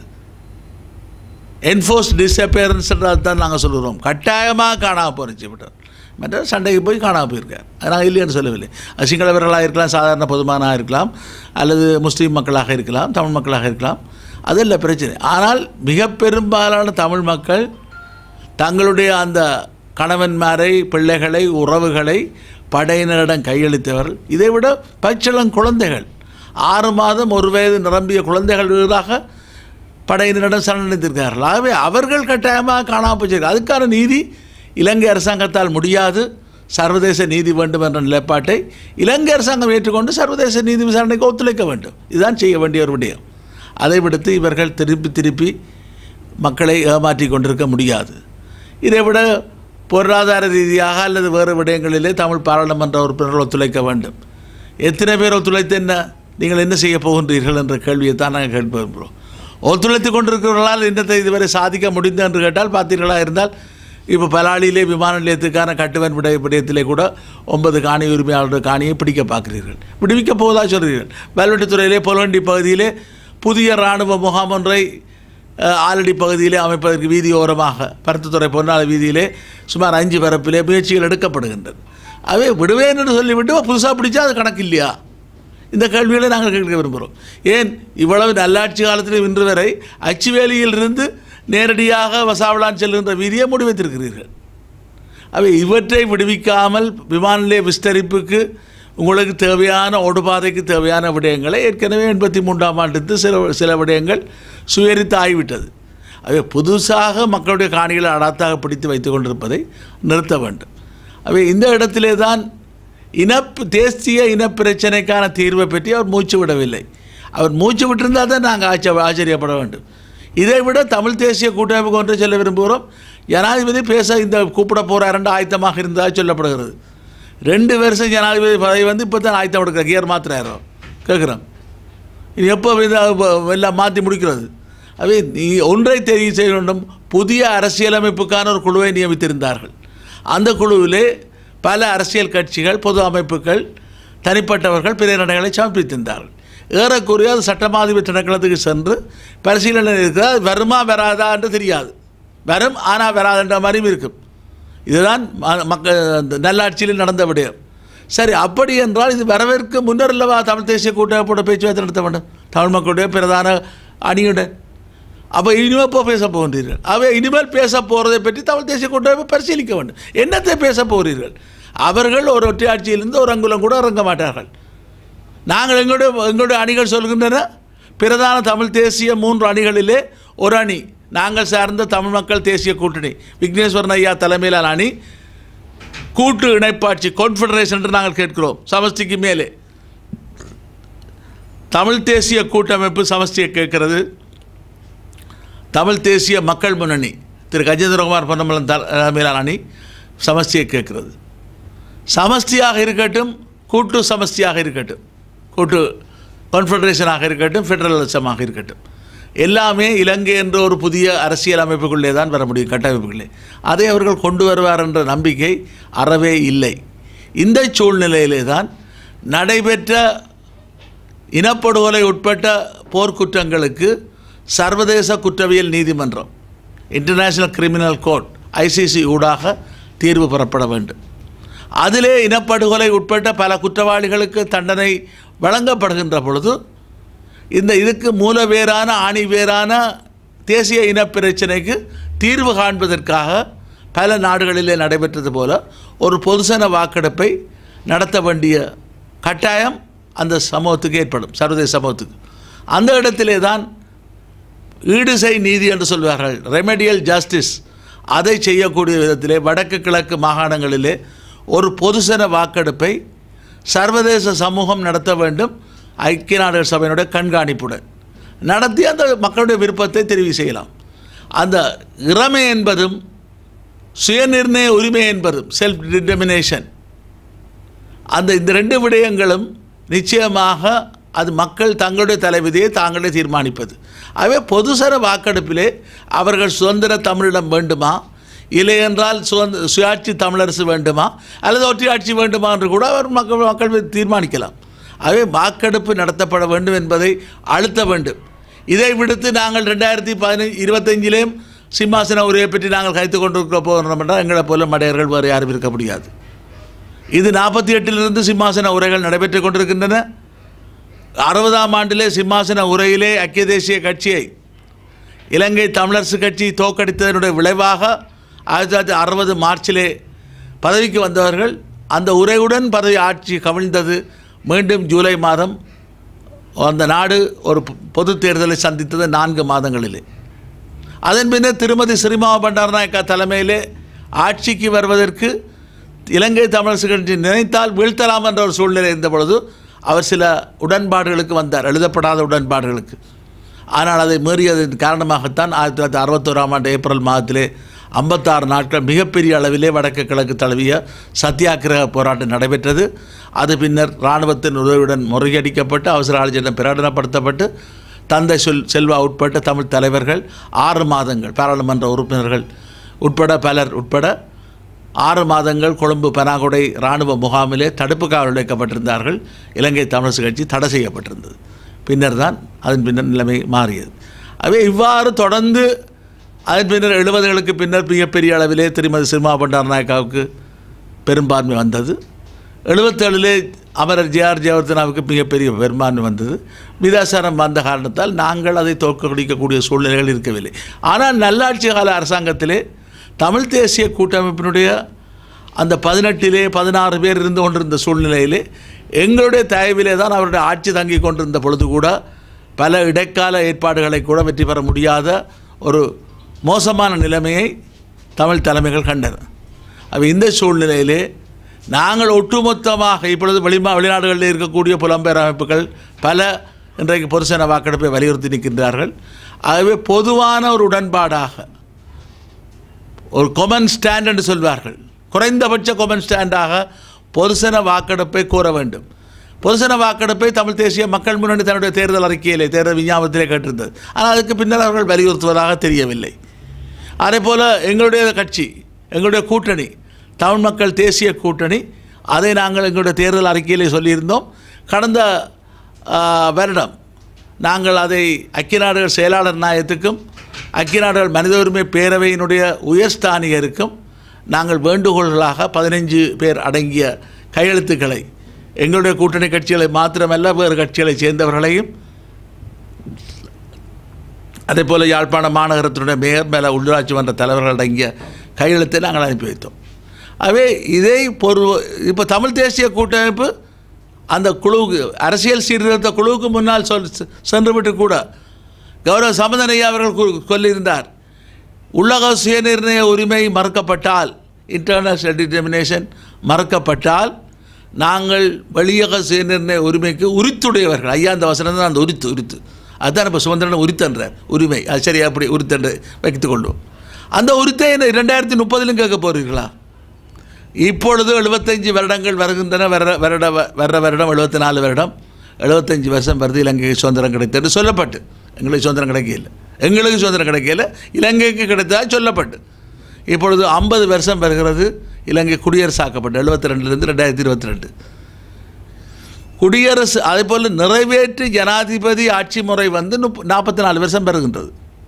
என்ஃபோர்ஸ் டிஸ்அப்பியரன்ஸ் தான் நாங்கள் சொல்லுறோம் கட்டாயமாக காணாமல் போகிற செய்யப்பட்டவர் மற்ற சண்டைக்கு போய் காணாமல் போயிருக்கார் அது நாங்கள் இல்லைன்னு சொல்லவில்லை அது சிங்களவர்களாக இருக்கலாம் சாதாரண பொதுமானாக இருக்கலாம் அல்லது முஸ்லீம் மக்களாக இருக்கலாம் தமிழ் மக்களாக இருக்கலாம் அதில் பிரச்சனை ஆனால் மிக பெரும்பாலான தமிழ் மக்கள் தங்களுடைய அந்த கணவன்மாரை பிள்ளைகளை உறவுகளை படையினரிடம் கையளித்தவர்கள் இதைவிட பச்சிளம் குழந்தைகள் ஆறு மாதம் ஒரு வயது நிரம்பிய குழந்தைகள் எதிராக படையினரிடம் சரணடைந்திருக்கிறார்கள் ஆகவே அவர்கள் கட்டாயமாக காணாமல் போச்சிருக்காங்க அதுக்கான நீதி இலங்கை அரசாங்கத்தால் முடியாது சர்வதேச நீதி வேண்டும் என்ற நிலைப்பாட்டை இலங்கை அரசாங்கம் ஏற்றுக்கொண்டு சர்வதேச நீதி விசாரணைக்கு ஒத்துழைக்க வேண்டும் இதுதான் செய்ய வேண்டிய ஒரு விடயம் அதை விடுத்து இவர்கள் திருப்பி திருப்பி மக்களை ஏமாற்றி கொண்டிருக்க முடியாது இதை விட பொருளாதார ரீதியாக அல்லது வேறு விடயங்களிலே தமிழ் பாராளுமன்ற உறுப்பினர்கள் ஒத்துழைக்க வேண்டும் எத்தனை பேர் ஒத்துழைத்து என்ன நீங்கள் என்ன செய்ய போகின்றீர்கள் என்ற கேள்வியை தான் நாங்கள் கேட்ப விரும்புகிறோம் ஒத்துழைத்து கொண்டிருக்கிறவர்களால் என்னத்தை இதுவரை சாதிக்க முடிந்தது என்று கேட்டால் பார்த்தீர்களா இருந்தால் இப்போ பலாளியிலே விமான நிலையத்துக்கான கட்டுவன் விடய விடயத்திலே கூட ஒன்பது காணி உரிமையாளர்கள் காணியை பிடிக்க பார்க்கிறீர்கள் விடுவிக்க போவதா சொல்கிறீர்கள் வேல்வெட்டித்துறையிலே பொலவண்டி பகுதியிலே புதிய இராணுவ முகாம் ஒன்றை அஹ், ஆலடி பகுதியிலே அமைப்பதற்கு வீதியோரமாக பருத்துத்துறை பொன்னாள் வீதியிலே சுமார் அஞ்சு பரப்பிலே முயற்சிகள் எடுக்கப்படுகின்றது அவை விடுவேன் என்று சொல்லிவிட்டு புதுசாக பிடிச்சா அது கணக்கு இல்லையா இந்த கேள்விகளை நாங்கள் கேட்க விரும்புகிறோம் ஏன் இவ்வளவு நல்லாட்சி காலத்தில் இன்று வரை அச்சுவேலியிலிருந்து நேரடியாக வசாவளான் செல்கின்ற வீதியை மூடி வைத்திருக்கிறீர்கள் அவை இவற்றை விடுவிக்காமல் விமான நிலைய விஸ்தரிப்புக்கு உங்களுக்கு தேவையான ஓடுபாதைக்கு தேவையான விடயங்களை ஏற்கனவே எண்பத்தி மூன்றாம் ஆண்டு சில சில விடயங்கள் சுயரித்து ஆகிவிட்டது அவை புதுசாக மக்களுடைய காணிகளை அடாத்தாக பிடித்து வைத்துக் கொண்டிருப்பதை நிறுத்த வேண்டும் அவை இந்த இடத்திலே தான் இனப் தேசிய இனப்பிரச்சனைக்கான தீர்வை பற்றி அவர் மூச்சு விடவில்லை அவர் மூச்சு விட்டிருந்தால் தான் நாங்கள் ஆச்ச ஆச்சரியப்பட வேண்டும் இதை விட தமிழ் தேசிய கூட்டமைப்பு ஒன்று சொல்ல விரும்புகிறோம் ஜனாதிபதி பேச இந்த கூப்பிட போகிறாருன்ற ஆயத்தமாக இருந்ததாக சொல்லப்படுகிறது ரெண்டு வருஷம் ஜனாதிபதி பதவி வந்து இப்போ தான் ஆயத்தம் எடுக்கிற கியர் மாத்திராயிரம் கேட்குறோம் இது எப்போ இது எல்லாம் மாற்றி முடிக்கிறது அவை நீ ஒன்றை தெரிவு செய்ய வேண்டும் புதிய அரசியலமைப்புக்கான ஒரு குழுவை நியமித்திருந்தார்கள் அந்த குழுவிலே பல அரசியல் கட்சிகள் பொது அமைப்புகள் தனிப்பட்டவர்கள் பிரேரணைகளை சமர்ப்பித்திருந்தார்கள் ஏறக்குறைய அது சட்டமாதிபதி திணைக்களத்துக்கு சென்று பரிசீலனை இருக்கிறது அது வருமா வராதா என்று தெரியாது வரும் ஆனால் வராதுன்ற மாதிரியும் இருக்கும் இதுதான் ம- மக்கள் அந்த நல்லாட்சியில் நடந்த விடயம் சரி அப்படி என்றால் இது வரவேற்க முன்னர் அல்லவா தமிழ் தேசிய கூட்டமைப்போட பேச்சுவார்த்தை நடத்த வேண்டும் தமிழ் மக்களுடைய பிரதான அணியுடன் அப்போ இனிமேல் இப்போ பேச போகின்றீர்கள் அவை இனிமேல் பேச போகிறதை பற்றி தமிழ் தேசிய கூட்டமைப்பு பரிசீலிக்க வேண்டும் என்னத்தை பேச போகிறீர்கள் அவர்கள் ஒரு ஒற்றையாட்சியிலிருந்து ஒரு அங்குலம் கூட இறங்க மாட்டார்கள் நாங்கள் எங்களுடைய எங்களுடைய அணிகள் சொல்கின்றன பிரதான தமிழ் தேசிய மூன்று அணிகளிலே ஒரு அணி நாங்கள் சார்ந்த தமிழ் மக்கள் தேசிய கூட்டணி விக்னேஸ்வரன் ஐயா தலைமையிலான அணி கூட்டு இணைப்பாட்சி கான்ஃபெடரேஷன் என்று நாங்கள் கேட்கிறோம் சமஷ்டிக்கு மேலே தமிழ் தேசிய கூட்டமைப்பு சமஷ்டியை கேட்கிறது தமிழ் தேசிய மக்கள் முன்னணி திரு கஜேந்திரகுமார் பொன்னம்பலம் தலைமையிலான அணி சமஷ்டியை கேட்கிறது சமஷ்டியாக இருக்கட்டும் கூட்டு சமஷ்டியாக இருக்கட்டும் கூட்டு கான்ஃபெடரேஷனாக இருக்கட்டும் ஃபெடரலிசமாக இருக்கட்டும் எல்லாமே இலங்கை என்ற ஒரு புதிய அரசியல் அமைப்புக்குள்ளே தான் வர முடியும் கட்டமைப்புகளே அதை அவர்கள் கொண்டு வருவார் என்ற நம்பிக்கை அறவே இல்லை இந்த சூழ்நிலையிலே தான் நடைபெற்ற இனப்படுகொலை உட்பட்ட போர்க்குற்றங்களுக்கு சர்வதேச குற்றவியல் நீதிமன்றம் இன்டர்நேஷனல் கிரிமினல் கோர்ட் ஐசிசி ஊடாக தீர்வு பெறப்பட வேண்டும் அதிலே இனப்படுகொலை உட்பட்ட பல குற்றவாளிகளுக்கு தண்டனை வழங்கப்படுகின்ற பொழுது இந்த இதுக்கு மூலவேரான ஆணிவேரான தேசிய இனப்பிரச்சனைக்கு தீர்வு காண்பதற்காக பல நாடுகளிலே நடைபெற்றது போல ஒரு பொதுசன வாக்கெடுப்பை நடத்த வேண்டிய கட்டாயம் அந்த சமூகத்துக்கு ஏற்படும் சர்வதேச சமூகத்துக்கு அந்த இடத்திலே தான் ஈடுசை நீதி என்று சொல்வார்கள் ரெமெடியல் ஜஸ்டிஸ் அதை செய்யக்கூடிய விதத்திலே வடக்கு கிழக்கு மாகாணங்களிலே ஒரு பொதுசன வாக்கெடுப்பை சர்வதேச சமூகம் நடத்த வேண்டும் ஐக்கிய நாடுகள் சபையினுடைய கண்காணிப்புடன் நடத்தி அந்த மக்களுடைய விருப்பத்தை தெரிவு செய்யலாம் அந்த இறமை என்பதும் சுயநிர்ணய உரிமை என்பதும் செல்ஃப் டிட்டர்மினேஷன் அந்த இந்த ரெண்டு விடயங்களும் நிச்சயமாக அது மக்கள் தங்களுடைய தலைவிதியை தாங்களே தீர்மானிப்பது ஆகவே பொதுசர வாக்கெடுப்பிலே அவர்கள் சுதந்திர தமிழிடம் வேண்டுமா இல்லை என்றால் சுதந்திர சுயாட்சி தமிழரசு வேண்டுமா அல்லது ஒற்றையாட்சி வேண்டுமா என்று கூட அவர் மக்கள் மக்கள் தீர்மானிக்கலாம் ஆகவே வாக்கெடுப்பு நடத்தப்பட வேண்டும் என்பதை அழுத்த வேண்டும் இதை விடுத்து நாங்கள் ரெண்டாயிரத்தி பதினஞ்சு இருபத்தஞ்சிலேயும் சிம்மாசன உரையை பற்றி நாங்கள் கைத்து கொண்டிருக்க போகிறோம் என்றால் எங்களை போல மடையர்கள் வேறு யாரும் இருக்க முடியாது இது நாற்பத்தி எட்டிலிருந்து சிம்மாசன உரைகள் நடைபெற்றுக் கொண்டிருக்கின்றன அறுபதாம் ஆண்டிலே சிம்மாசன உரையிலே ஐக்கிய தேசிய கட்சியை இலங்கை தமிழரசு கட்சி தோக்கடித்ததனுடைய விளைவாக ஆயிரத்தி தொள்ளாயிரத்தி அறுபது மார்ச்சிலே பதவிக்கு வந்தவர்கள் அந்த உரையுடன் பதவி ஆட்சி கவிழ்ந்தது மீண்டும் ஜூலை மாதம் அந்த நாடு ஒரு பொது தேர்தலை சந்தித்தது நான்கு மாதங்களிலே அதன் பின்னர் திருமதி ஸ்ரீமாவ பண்டாரநாயக்கா தலைமையிலே ஆட்சிக்கு வருவதற்கு இலங்கை தமிழரசு கட்சி நினைத்தால் வீழ்த்தலாம் என்ற ஒரு சூழ்நிலை இருந்த பொழுது அவர் சில உடன்பாடுகளுக்கு வந்தார் எழுதப்படாத உடன்பாடுகளுக்கு ஆனால் அதை மீறியதன் காரணமாகத்தான் ஆயிரத்தி தொள்ளாயிரத்தி அறுபத்தோராம் ஆண்டு ஏப்ரல் மாதத்திலே ஐம்பத்தாறு நாட்கள் மிகப்பெரிய அளவிலே வடக்கு கிழக்கு தழுவிய சத்தியாகிரக போராட்டம் நடைபெற்றது அது பின்னர் இராணுவத்தின் உதவியுடன் முறியடிக்கப்பட்டு அவசர ஆட்சியிடம் பிரகடனப்படுத்தப்பட்டு தந்தை சொல் செல்வா உட்பட்ட தமிழ் தலைவர்கள் ஆறு மாதங்கள் பாராளுமன்ற உறுப்பினர்கள் உட்பட பலர் உட்பட ஆறு மாதங்கள் கொழும்பு பனாகுடை இராணுவ முகாமிலே தடுப்பு காவல் வைக்கப்பட்டிருந்தார்கள் இலங்கை தமிழரசு கட்சி தடை செய்யப்பட்டிருந்தது பின்னர் தான் அதன் பின்னர் நிலைமை மாறியது அவை இவ்வாறு தொடர்ந்து அதன் பின்னர் எழுபதுகளுக்கு பின்னர் மிகப்பெரிய அளவிலே திருமதி சினிமா பண்டாரநாயக்காவுக்கு பெரும்பான்மை வந்தது எழுபத்தேழிலே அமரர் ஜேஆர் ஜெயவர்தனாவுக்கு மிகப்பெரிய பெரும்பான்மை வந்தது விதாசாரம் வந்த காரணத்தால் நாங்கள் அதை தோற்கடிக்கக்கூடிய சூழ்நிலைகள் இருக்கவில்லை ஆனால் நல்லாட்சி கால அரசாங்கத்திலே தமிழ் தேசிய கூட்டமைப்பினுடைய அந்த பதினெட்டிலே பதினாறு பேர் இருந்து கொண்டிருந்த சூழ்நிலையிலே எங்களுடைய தயவிலே தான் அவருடைய ஆட்சி தங்கி கொண்டிருந்த பொழுது கூட பல இடைக்கால ஏற்பாடுகளை கூட வெற்றி பெற முடியாத ஒரு மோசமான நிலைமையை தமிழ் தலைமைகள் கண்டன அப்போ இந்த சூழ்நிலையிலே நாங்கள் ஒட்டுமொத்தமாக இப்பொழுது வெளிமா வெளிநாடுகளில் இருக்கக்கூடிய புலம்பெயர் அமைப்புகள் பல இன்றைக்கு பொருசன வாக்கெடுப்பை வலியுறுத்தி நிற்கின்றார்கள் ஆகவே பொதுவான ஒரு உடன்பாடாக ஒரு கொமன் ஸ்டாண்ட் என்று சொல்வார்கள் குறைந்தபட்ச கொமன் ஸ்டாண்டாக பொதுசன வாக்கெடுப்பை கூற வேண்டும் பொதுசன வாக்கெடுப்பை தமிழ் தேசிய மக்கள் முன்னணி தன்னுடைய தேர்தல் அறிக்கையிலே தேர்தல் விஞ்ஞாபனத்திலே கேட்டிருந்தது ஆனால் அதுக்கு பின்னர் அவர்கள் வலியுறுத்துவதாக தெரியவில்லை அதே போல் எங்களுடைய கட்சி எங்களுடைய கூட்டணி தமிழ் மக்கள் தேசிய கூட்டணி அதை நாங்கள் எங்களுடைய தேர்தல் அறிக்கையிலே சொல்லியிருந்தோம் கடந்த ஆ, வருடம் நாங்கள் அதை ஐக்கிய நாடுகள் செயலாளர் நாயகத்துக்கும் ஐக்கிய நாடுகள் மனித உரிமை பேரவையினுடைய உயர்ஸ்தானிகருக்கும் நாங்கள் வேண்டுகோள்களாக பதினைஞ்சு பேர் அடங்கிய கையெழுத்துக்களை எங்களுடைய கூட்டணி கட்சிகளை மாத்திரமல்ல வேறு கட்சிகளைச் சேர்ந்தவர்களையும் அதே போல் யாழ்ப்பாண மாநகரத்தினுடைய மேயர் மேல உள்ளாட்சி மன்ற தலைவர்கள் அடங்கிய கையெழுத்தை நாங்கள் அனுப்பி வைத்தோம் ஆகவே இதை பொரு இப்போ தமிழ் தேசிய கூட்டமைப்பு அந்த குழுவுக்கு அரசியல் சீர்திருத்த குழுவுக்கு முன்னால் சொல் சென்றுவிட்டு கூட கௌரவ சமதனையா அவர்கள் கூ- சொல்லியிருந்தார் உள்ளக சுயநிர்ணய உரிமை மறுக்கப்பட்டால் இன்டர்னல் டிட்டர்மினேஷன் மறுக்கப்பட்டால் நாங்கள் வெளியக சுயநிர்ணய உரிமைக்கு உரித்துடையவர்கள் ஐயா அந்த வசனம் தான் அந்த உரித்து உரித்து அதுதான் இப்போ சுதந்திரன் உரித்தன்றார் உரிமை அது சரி அப்படி உரித்தன்று வைத்துக் கொள்வோம் அந்த உரித்தை என்ன ரெண்டாயிரத்தி முப்பதிலும் கேட்க போகிறீர்களா இப்பொழுது எழுபத்தஞ்சு வருடங்கள் வருகின்றன வர வருட வர்ற வருடம் எழுபத்தி நாலு வருடம் எழுபத்தஞ்சு வருஷம் வருது இலங்கைக்கு சுதந்திரம் கிடைத்தது சொல்லப்பட்டு எங்களுக்கு சுதந்திரம் கிடைக்கல எங்களுக்கு சுதந்திரம் கிடைக்கல இலங்கைக்கு கிடைத்ததா சொல்லப்பட்டு இப்பொழுது ஐம்பது வருஷம் வருகிறது இலங்கை குடியரசாக்கப்பட்டு எழுபத்தி ரெண்டுலேருந்து ரெண்டாயிரத்தி இருபத்தி ரெண்டு குடியரசு அதே போல் நிறைவேற்று ஜனாதிபதி ஆட்சி முறை வந்து முப்ப நாற்பத்தி நாலு வருஷம் பெறுகின்றது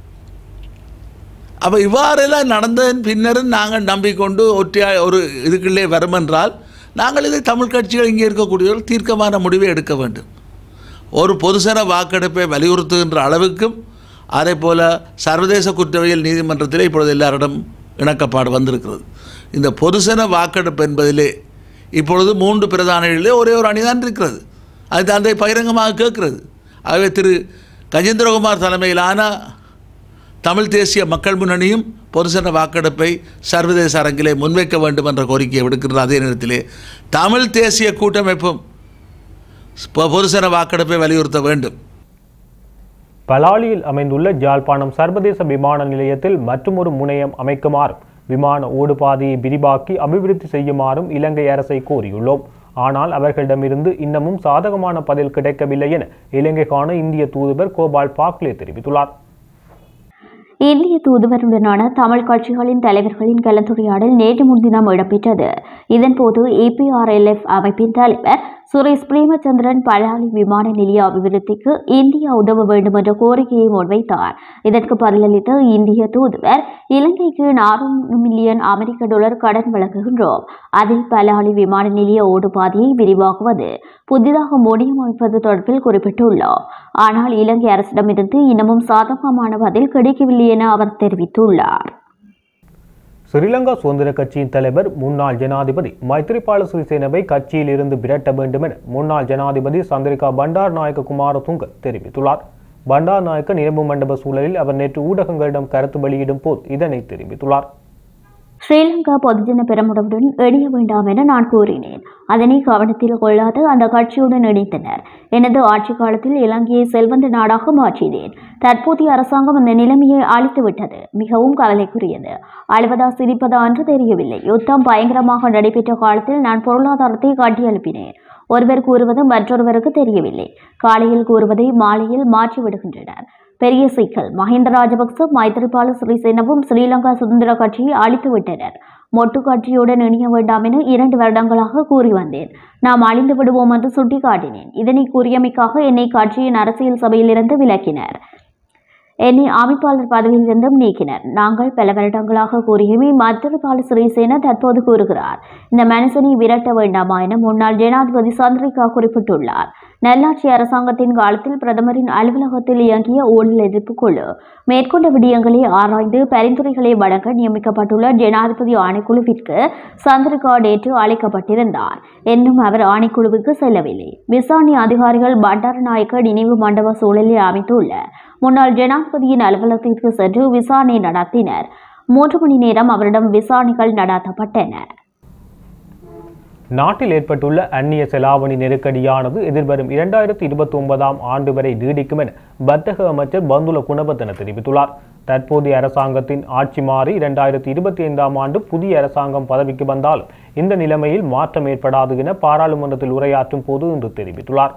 அப்போ இவ்வாறெல்லாம் நடந்ததன் பின்னரும் நாங்கள் நம்பிக்கொண்டு ஒற்றையா ஒரு இதுக்குள்ளே வரும் என்றால் நாங்கள் இதை தமிழ் கட்சிகள் இங்கே இருக்கக்கூடியவர்கள் தீர்க்கமான முடிவை எடுக்க வேண்டும் ஒரு பொதுசன வாக்கெடுப்பை வலியுறுத்துகின்ற அளவுக்கும் அதே போல சர்வதேச குற்றவியல் நீதிமன்றத்திலே இப்பொழுது எல்லாரிடம் இணக்கப்பாடு வந்திருக்கிறது இந்த பொதுசன வாக்கெடுப்பு என்பதிலே இப்பொழுது மூன்று பிரதானிகளிலே ஒரே ஒரு அணிதான் இருக்கிறது அது அந்த பகிரங்கமாக கேட்கிறது ஆகவே திரு கஜேந்திரகுமார் தலைமையிலான தமிழ் தேசிய மக்கள் முன்னணியும் பொதுசன வாக்கெடுப்பை சர்வதேச அரங்கிலே முன்வைக்க வேண்டும் என்ற கோரிக்கையை விடுக்கிறது அதே நேரத்திலே தமிழ் தேசிய கூட்டமைப்பும் பொ- பொதுசன வாக்கெடுப்பை வலியுறுத்த வேண்டும் பலாலியில் அமைந்துள்ள ஜாழ்ப்பாணம் சர்வதேச விமான நிலையத்தில் மற்றுமொரு முனையம் அமைக்குமாறும் விமான ஓடுபாதையை விரிவாக்கி அபிவிருத்தி செய்யுமாறும் இலங்கை அரசை கோரியுள்ளோம் ஆனால் அவர்களிடமிருந்து இன்னமும் சாதகமான பதில் கிடைக்கவில்லை என இலங்கைக்கான இந்திய தூதுவர் கோபால் பாக்லே தெரிவித்துள்ளார் இந்திய தூதுவருடனான தமிழ் கட்சிகளின் தலைவர்களின் கலந்துரையாடல் நேற்று முன்தினம் இடம்பெற்றது இதன்போது ஏபிஆர்எல்எஃப் அமைப்பின் தலைவர் சுரேஷ் பிரேமச்சந்திரன் பலாலி விமான நிலைய அபிவிருத்திக்கு இந்தியா உதவ வேண்டும் என்ற கோரிக்கையை முன்வைத்தார் இதற்கு பதிலளித்த இந்திய தூதுவர் இலங்கைக்கு நானூறு மில்லியன் அமெரிக்க டாலர் கடன் வழங்குகின்றோம் அதில் பலாலி விமான நிலைய ஓடுபாதையை விரிவாக்குவது புதிதாக முனையம் அமைப்பது தொடர்பில் குறிப்பிட்டுள்ளார் ஆனால் இலங்கை அரசிடமிருந்து இன்னமும் சாதகமான பதில் கிடைக்கவில்லை என அவர் தெரிவித்துள்ளார் ஸ்ரீலங்கா சுதந்திர கட்சியின் தலைவர் முன்னாள் ஜனாதிபதி மைத்ரிபால சிறிசேனவை கட்சியில் இருந்து விரட்ட வேண்டும் என முன்னாள் ஜனாதிபதி சந்திரிகா பண்டார் நாயக்க குமாரதுங்க தெரிவித்துள்ளார் பண்டார் நாயக்க நிரம்பு மண்டப சூழலில் அவர் நேற்று ஊடகங்களிடம் கருத்து வெளியிடும் போது இதனை தெரிவித்துள்ளார் ஸ்ரீலங்கா பொதுஜன பெரமுடவுடன் இணைய வேண்டாம் என நான் கூறினேன் அதனை கவனத்தில் கொள்ளாது அந்த கட்சியுடன் இணைத்தனர் எனது ஆட்சி காலத்தில் இலங்கையை செல்வந்த நாடாக மாற்றினேன் தற்போதைய அரசாங்கம் அந்த நிலைமையை அழித்துவிட்டது மிகவும் கவலைக்குரியது அழுவதா சிரிப்பதா என்று தெரியவில்லை யுத்தம் பயங்கரமாக நடைபெற்ற காலத்தில் நான் பொருளாதாரத்தை கட்டியெழுப்பினேன் ஒருவர் கூறுவது மற்றொருவருக்கு தெரியவில்லை காலையில் கூறுவதை மாலையில் மாற்றி விடுகின்றனர் பெரிய சிக்கல் மஹிந்த ராஜபக்ச மைத்திரிபால சிறிசேனவும் ஸ்ரீலங்கா சுதந்திர கட்சியை அழித்து விட்டனர் மொட்டு கட்சியுடன் இணைய வேண்டாம் என இரண்டு வருடங்களாக கூறி வந்தேன் நாம் அழிந்து விடுவோம் என்று சுட்டிக்காட்டினேன் இதனை கூறியமைக்காக என்னை கட்சியின் அரசியல் சபையிலிருந்து விலக்கினர் என்னை அமைப்பாளர் பதவியிலிருந்தும் நீக்கினர் நாங்கள் பல வருடங்களாக கூறியமே மத்திரபால சிறிசேன தற்போது கூறுகிறார் இந்த மனுஷனை விரட்ட வேண்டாமா என முன்னாள் ஜனாதிபதி சந்திரிகா குறிப்பிட்டுள்ளார் நல்லாட்சி அரசாங்கத்தின் காலத்தில் பிரதமரின் அலுவலகத்தில் இயங்கிய ஊழல் எதிர்ப்பு குழு மேற்கொண்ட விடயங்களை ஆராய்ந்து பரிந்துரைகளை வழங்க நியமிக்கப்பட்டுள்ள ஜனாதிபதி ஆணைக்குழுவிற்கு சந்திரிகா நேற்று அழைக்கப்பட்டிருந்தார் இன்னும் அவர் ஆணைக்குழுவுக்கு செல்லவில்லை விசாரணை அதிகாரிகள் பண்டாரநாயக்க நினைவு மண்டப சூழலில் அமைத்துள்ள முன்னாள் ஜனாதிபதியின் அலுவலகத்திற்கு சென்று விசாரணை நடத்தினர் மூன்று மணி நேரம் அவரிடம் விசாரணைகள் நடத்தப்பட்டன நாட்டில் ஏற்பட்டுள்ள அந்நிய செலாவணி நெருக்கடியானது எதிர்வரும் இரண்டாயிரத்தி இருபத்தி ஒன்பதாம் ஆண்டு வரை நீடிக்கும் என வர்த்தக அமைச்சர் பந்துல குணவர்தன தெரிவித்துள்ளார் தற்போதைய அரசாங்கத்தின் ஆட்சி மாறி இரண்டாயிரத்தி இருபத்தி ஐந்தாம் ஆண்டு புதிய அரசாங்கம் பதவிக்கு வந்தாலும் இந்த நிலைமையில் மாற்றம் ஏற்படாது என பாராளுமன்றத்தில் உரையாற்றும் போது இன்று தெரிவித்துள்ளார்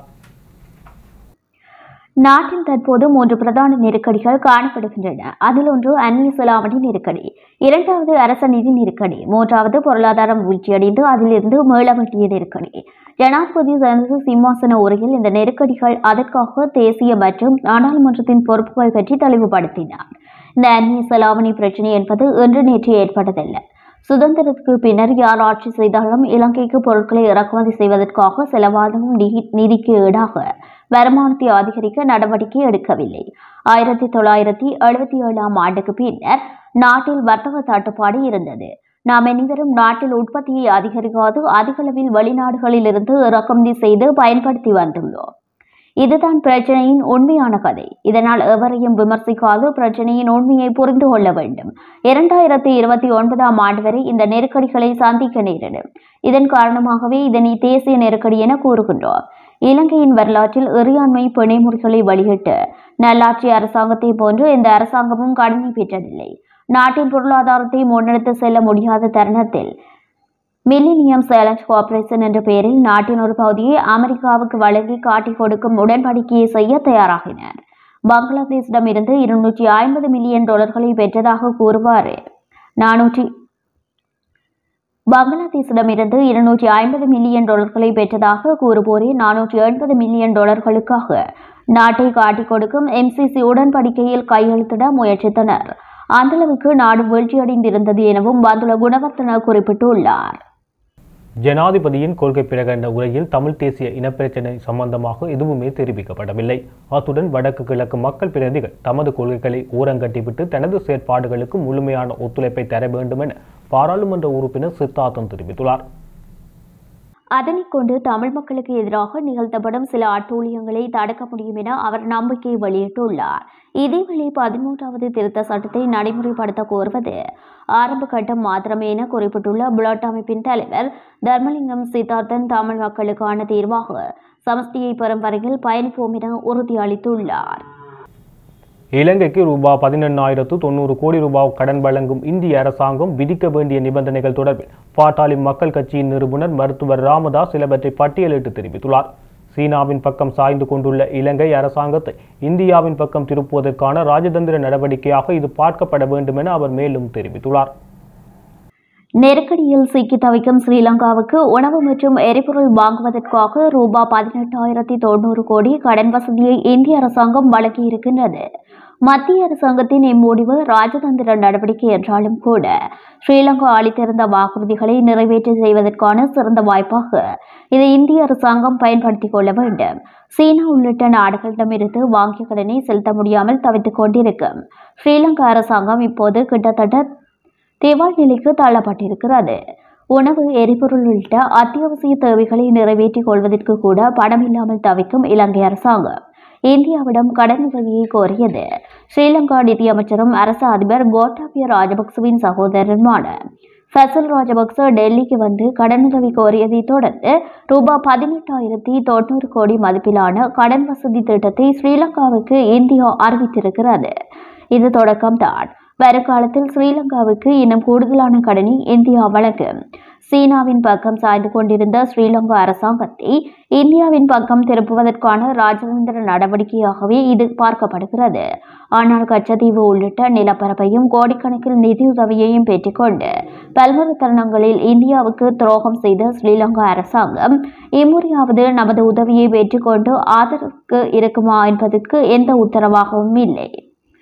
நாட்டில் தற்போது மூன்று பிரதான நெருக்கடிகள் காணப்படுகின்றன அதில் ஒன்று அந்நிய செலாவணி நெருக்கடி இரண்டாவது அரச நிதி நெருக்கடி மூன்றாவது பொருளாதாரம் வீழ்ச்சியடைந்து அதிலிருந்து மீள வேண்டிய நெருக்கடி ஜனாதிபதி தனது சிம்மாசன உரையில் இந்த நெருக்கடிகள் அதற்காக தேசிய மற்றும் நாடாளுமன்றத்தின் பொறுப்புகள் பற்றி தெளிவுபடுத்தினார் இந்த அந்நிய செலாவணி பிரச்சினை என்பது இன்று நேற்று ஏற்பட்டதல்ல சுதந்திரத்துக்கு பின்னர் யார் ஆட்சி செய்தாலும் இலங்கைக்கு பொருட்களை இறக்குமதி செய்வதற்காக செலவாகும் நிதி- நிதிக்கு ஈடாக வருமானத்தை அதிகரிக்க நடவடிக்கை எடுக்கவில்லை ஆயிரத்தி தொள்ளாயிரத்தி எழுபத்தி ஏழாம் ஆண்டுக்கு பின்னர் நாட்டில் வர்த்தக தட்டுப்பாடு இருந்தது நாம் அனைவரும் நாட்டில் உற்பத்தியை அதிகரிக்காது அதிகளவில் வெளிநாடுகளிலிருந்து இறக்குமதி செய்து பயன்படுத்தி வந்துள்ளோம் இதுதான் பிரச்சனையின் உண்மையான கதை இதனால் எவரையும் விமர்சிக்காது பிரச்சனையின் உண்மையை புரிந்து கொள்ள வேண்டும் இரண்டாயிரத்தி இருபத்தி ஒன்பதாம் ஆண்டு வரை இந்த நெருக்கடிகளை சந்திக்க நேரிடும் இதன் காரணமாகவே இதனை தேசிய நெருக்கடி என கூறுகின்றோம் இலங்கையின் வரலாற்றில் இறையாண்மை பிணைமுறைகளை வெளியிட்டு நல்லாட்சி அரசாங்கத்தை போன்று இந்த அரசாங்கமும் கடமை பெற்றதில்லை நாட்டின் பொருளாதாரத்தை முன்னெடுத்து செல்ல முடியாத தருணத்தில் மில்லினியம் சேலஞ்ச் கோஆபரேஷன் என்ற பெயரில் நாட்டின் ஒரு பகுதியை அமெரிக்காவுக்கு வழங்கி காட்டிக் கொடுக்கும் உடன்படிக்கையை செய்ய தயாராகினர் பங்களாதேஷிடம் இருந்து இருநூற்றி ஐம்பது மில்லியன் டாலர்களை பெற்றதாக கூறுவார் நானூற்றி பங்களாதேஷிடமிருந்து இருநூற்றி ஐம்பது மில்லியன் டாலர்களை பெற்றதாக கூறுவோரே நானூற்றி எண்பது மில்லியன் டாலர்களுக்காக நாட்டை காட்டிக் கொடுக்கும் எம்சிசி உடன்படிக்கையில் கையெழுத்திட முயற்சித்தனர் அந்தளவுக்கு நாடு வீழ்ச்சியடைந்திருந்தது எனவும் பந்துல குணவர்த்தன குறிப்பிட்டுள்ளார் ஜனாதிபதியின் கொள்கை பிரகடன உரையில் தமிழ் தேசிய இனப்பிரச்சினை சம்பந்தமாக எதுவுமே தெரிவிக்கப்படவில்லை அத்துடன் வடக்கு கிழக்கு மக்கள் பிரதிகள் தமது கொள்கைகளை ஓரங்கட்டிவிட்டு தனது செயற்பாடுகளுக்கு முழுமையான ஒத்துழைப்பை தர வேண்டும் என பாராளுமன்ற உறுப்பினர் சித்தார்த்தன் தெரிவித்துள்ளார் அதனைக் கொண்டு தமிழ் மக்களுக்கு எதிராக நிகழ்த்தப்படும் சில அட்டூழியங்களை தடுக்க முடியும் என அவர் நம்பிக்கை வெளியிட்டுள்ளார் இதேவேளை பதிமூன்றாவது திருத்த சட்டத்தை நடைமுறைப்படுத்த கோருவது ஆரம்ப கட்டம் மாத்திரமே என குறிப்பிட்டுள்ள புலட் அமைப்பின் தலைவர் தர்மலிங்கம் சித்தார்த்தன் தமிழ் மக்களுக்கான தீர்வாக சமஸ்தியை பெறும் வரையில் பயணிப்போம் என உறுதியளித்துள்ளார் இலங்கைக்கு ரூபாய் பதினெண்ணாயிரத்து தொண்ணூறு கோடி ரூபாய் கடன் வழங்கும் இந்திய அரசாங்கம் விதிக்க வேண்டிய நிபந்தனைகள் தொடர்பில் பாட்டாளி மக்கள் கட்சியின் நிறுவனர் மருத்துவர் ராமதாஸ் சிலவற்றை பட்டியலிட்டு தெரிவித்துள்ளார் சீனாவின் பக்கம் சாய்ந்து கொண்டுள்ள இலங்கை அரசாங்கத்தை இந்தியாவின் பக்கம் திருப்புவதற்கான ராஜதந்திர நடவடிக்கையாக இது பார்க்கப்பட வேண்டும் என அவர் மேலும் தெரிவித்துள்ளார் நெருக்கடியில் சிக்கி தவிக்கும் ஸ்ரீலங்காவுக்கு உணவு மற்றும் எரிபொருள் வாங்குவதற்காக ரூபாய் பதினெட்டாயிரத்தி தொண்ணூறு கோடி கடன் வசதியை இந்திய அரசாங்கம் வழங்கியிருக்கின்றது மத்திய அரசாங்கத்தின் இம்முடிவு ராஜதந்திர நடவடிக்கை என்றாலும் கூட ஸ்ரீலங்கா அளித்திருந்த வாக்குறுதிகளை நிறைவேற்றி செய்வதற்கான சிறந்த வாய்ப்பாக இதை இந்திய அரசாங்கம் பயன்படுத்திக் கொள்ள வேண்டும் சீனா உள்ளிட்ட நாடுகளிடமிருந்து வாங்கிய கடனை செலுத்த முடியாமல் தவித்துக் கொண்டிருக்கும் ஸ்ரீலங்கா அரசாங்கம் இப்போது கிட்டத்தட்ட திவால் நிலைக்கு தள்ளப்பட்டிருக்கிறது உணவு எரிபொருள் உள்ளிட்ட அத்தியாவசிய தேவைகளை நிறைவேற்றிக் கொள்வதற்கு கூட பணம் இல்லாமல் தவிக்கும் இலங்கை அரசாங்கம் இந்தியாவிடம் கடன் உதவியை கோரியது ஸ்ரீலங்கா நிதியமைச்சரும் அரசு அதிபர் கோட்டாபிய ராஜபக்சவின் சகோதரருமான ஃபசல் ராஜபக்ச டெல்லிக்கு வந்து கடனுதவி கோரியதை தொடர்ந்து ரூபாய் பதினெட்டாயிரத்தி தொண்ணூறு கோடி மதிப்பிலான கடன் வசதி திட்டத்தை ஸ்ரீலங்காவுக்கு இந்தியா அறிவித்திருக்கிறது இது தொடக்கம்தான் வருங்காலத்தில் ஸ்ரீலங்காவுக்கு இன்னும் கூடுதலான கடனை இந்தியா வழங்கும் சீனாவின் பக்கம் சாய்ந்து கொண்டிருந்த ஸ்ரீலங்கா அரசாங்கத்தை இந்தியாவின் பக்கம் திருப்புவதற்கான ராஜதந்திர நடவடிக்கையாகவே இது பார்க்கப்படுகிறது ஆனால் கச்சத்தீவு உள்ளிட்ட நிலப்பரப்பையும் கோடிக்கணக்கில் நிதியுதவியையும் பெற்றுக்கொண்டு பல்வேறு தருணங்களில் இந்தியாவுக்கு துரோகம் செய்த ஸ்ரீலங்கா அரசாங்கம் இம்முறையாவது நமது உதவியை பெற்றுக்கொண்டு ஆதரவுக்கு இருக்குமா என்பதற்கு எந்த உத்தரவாகவும் இல்லை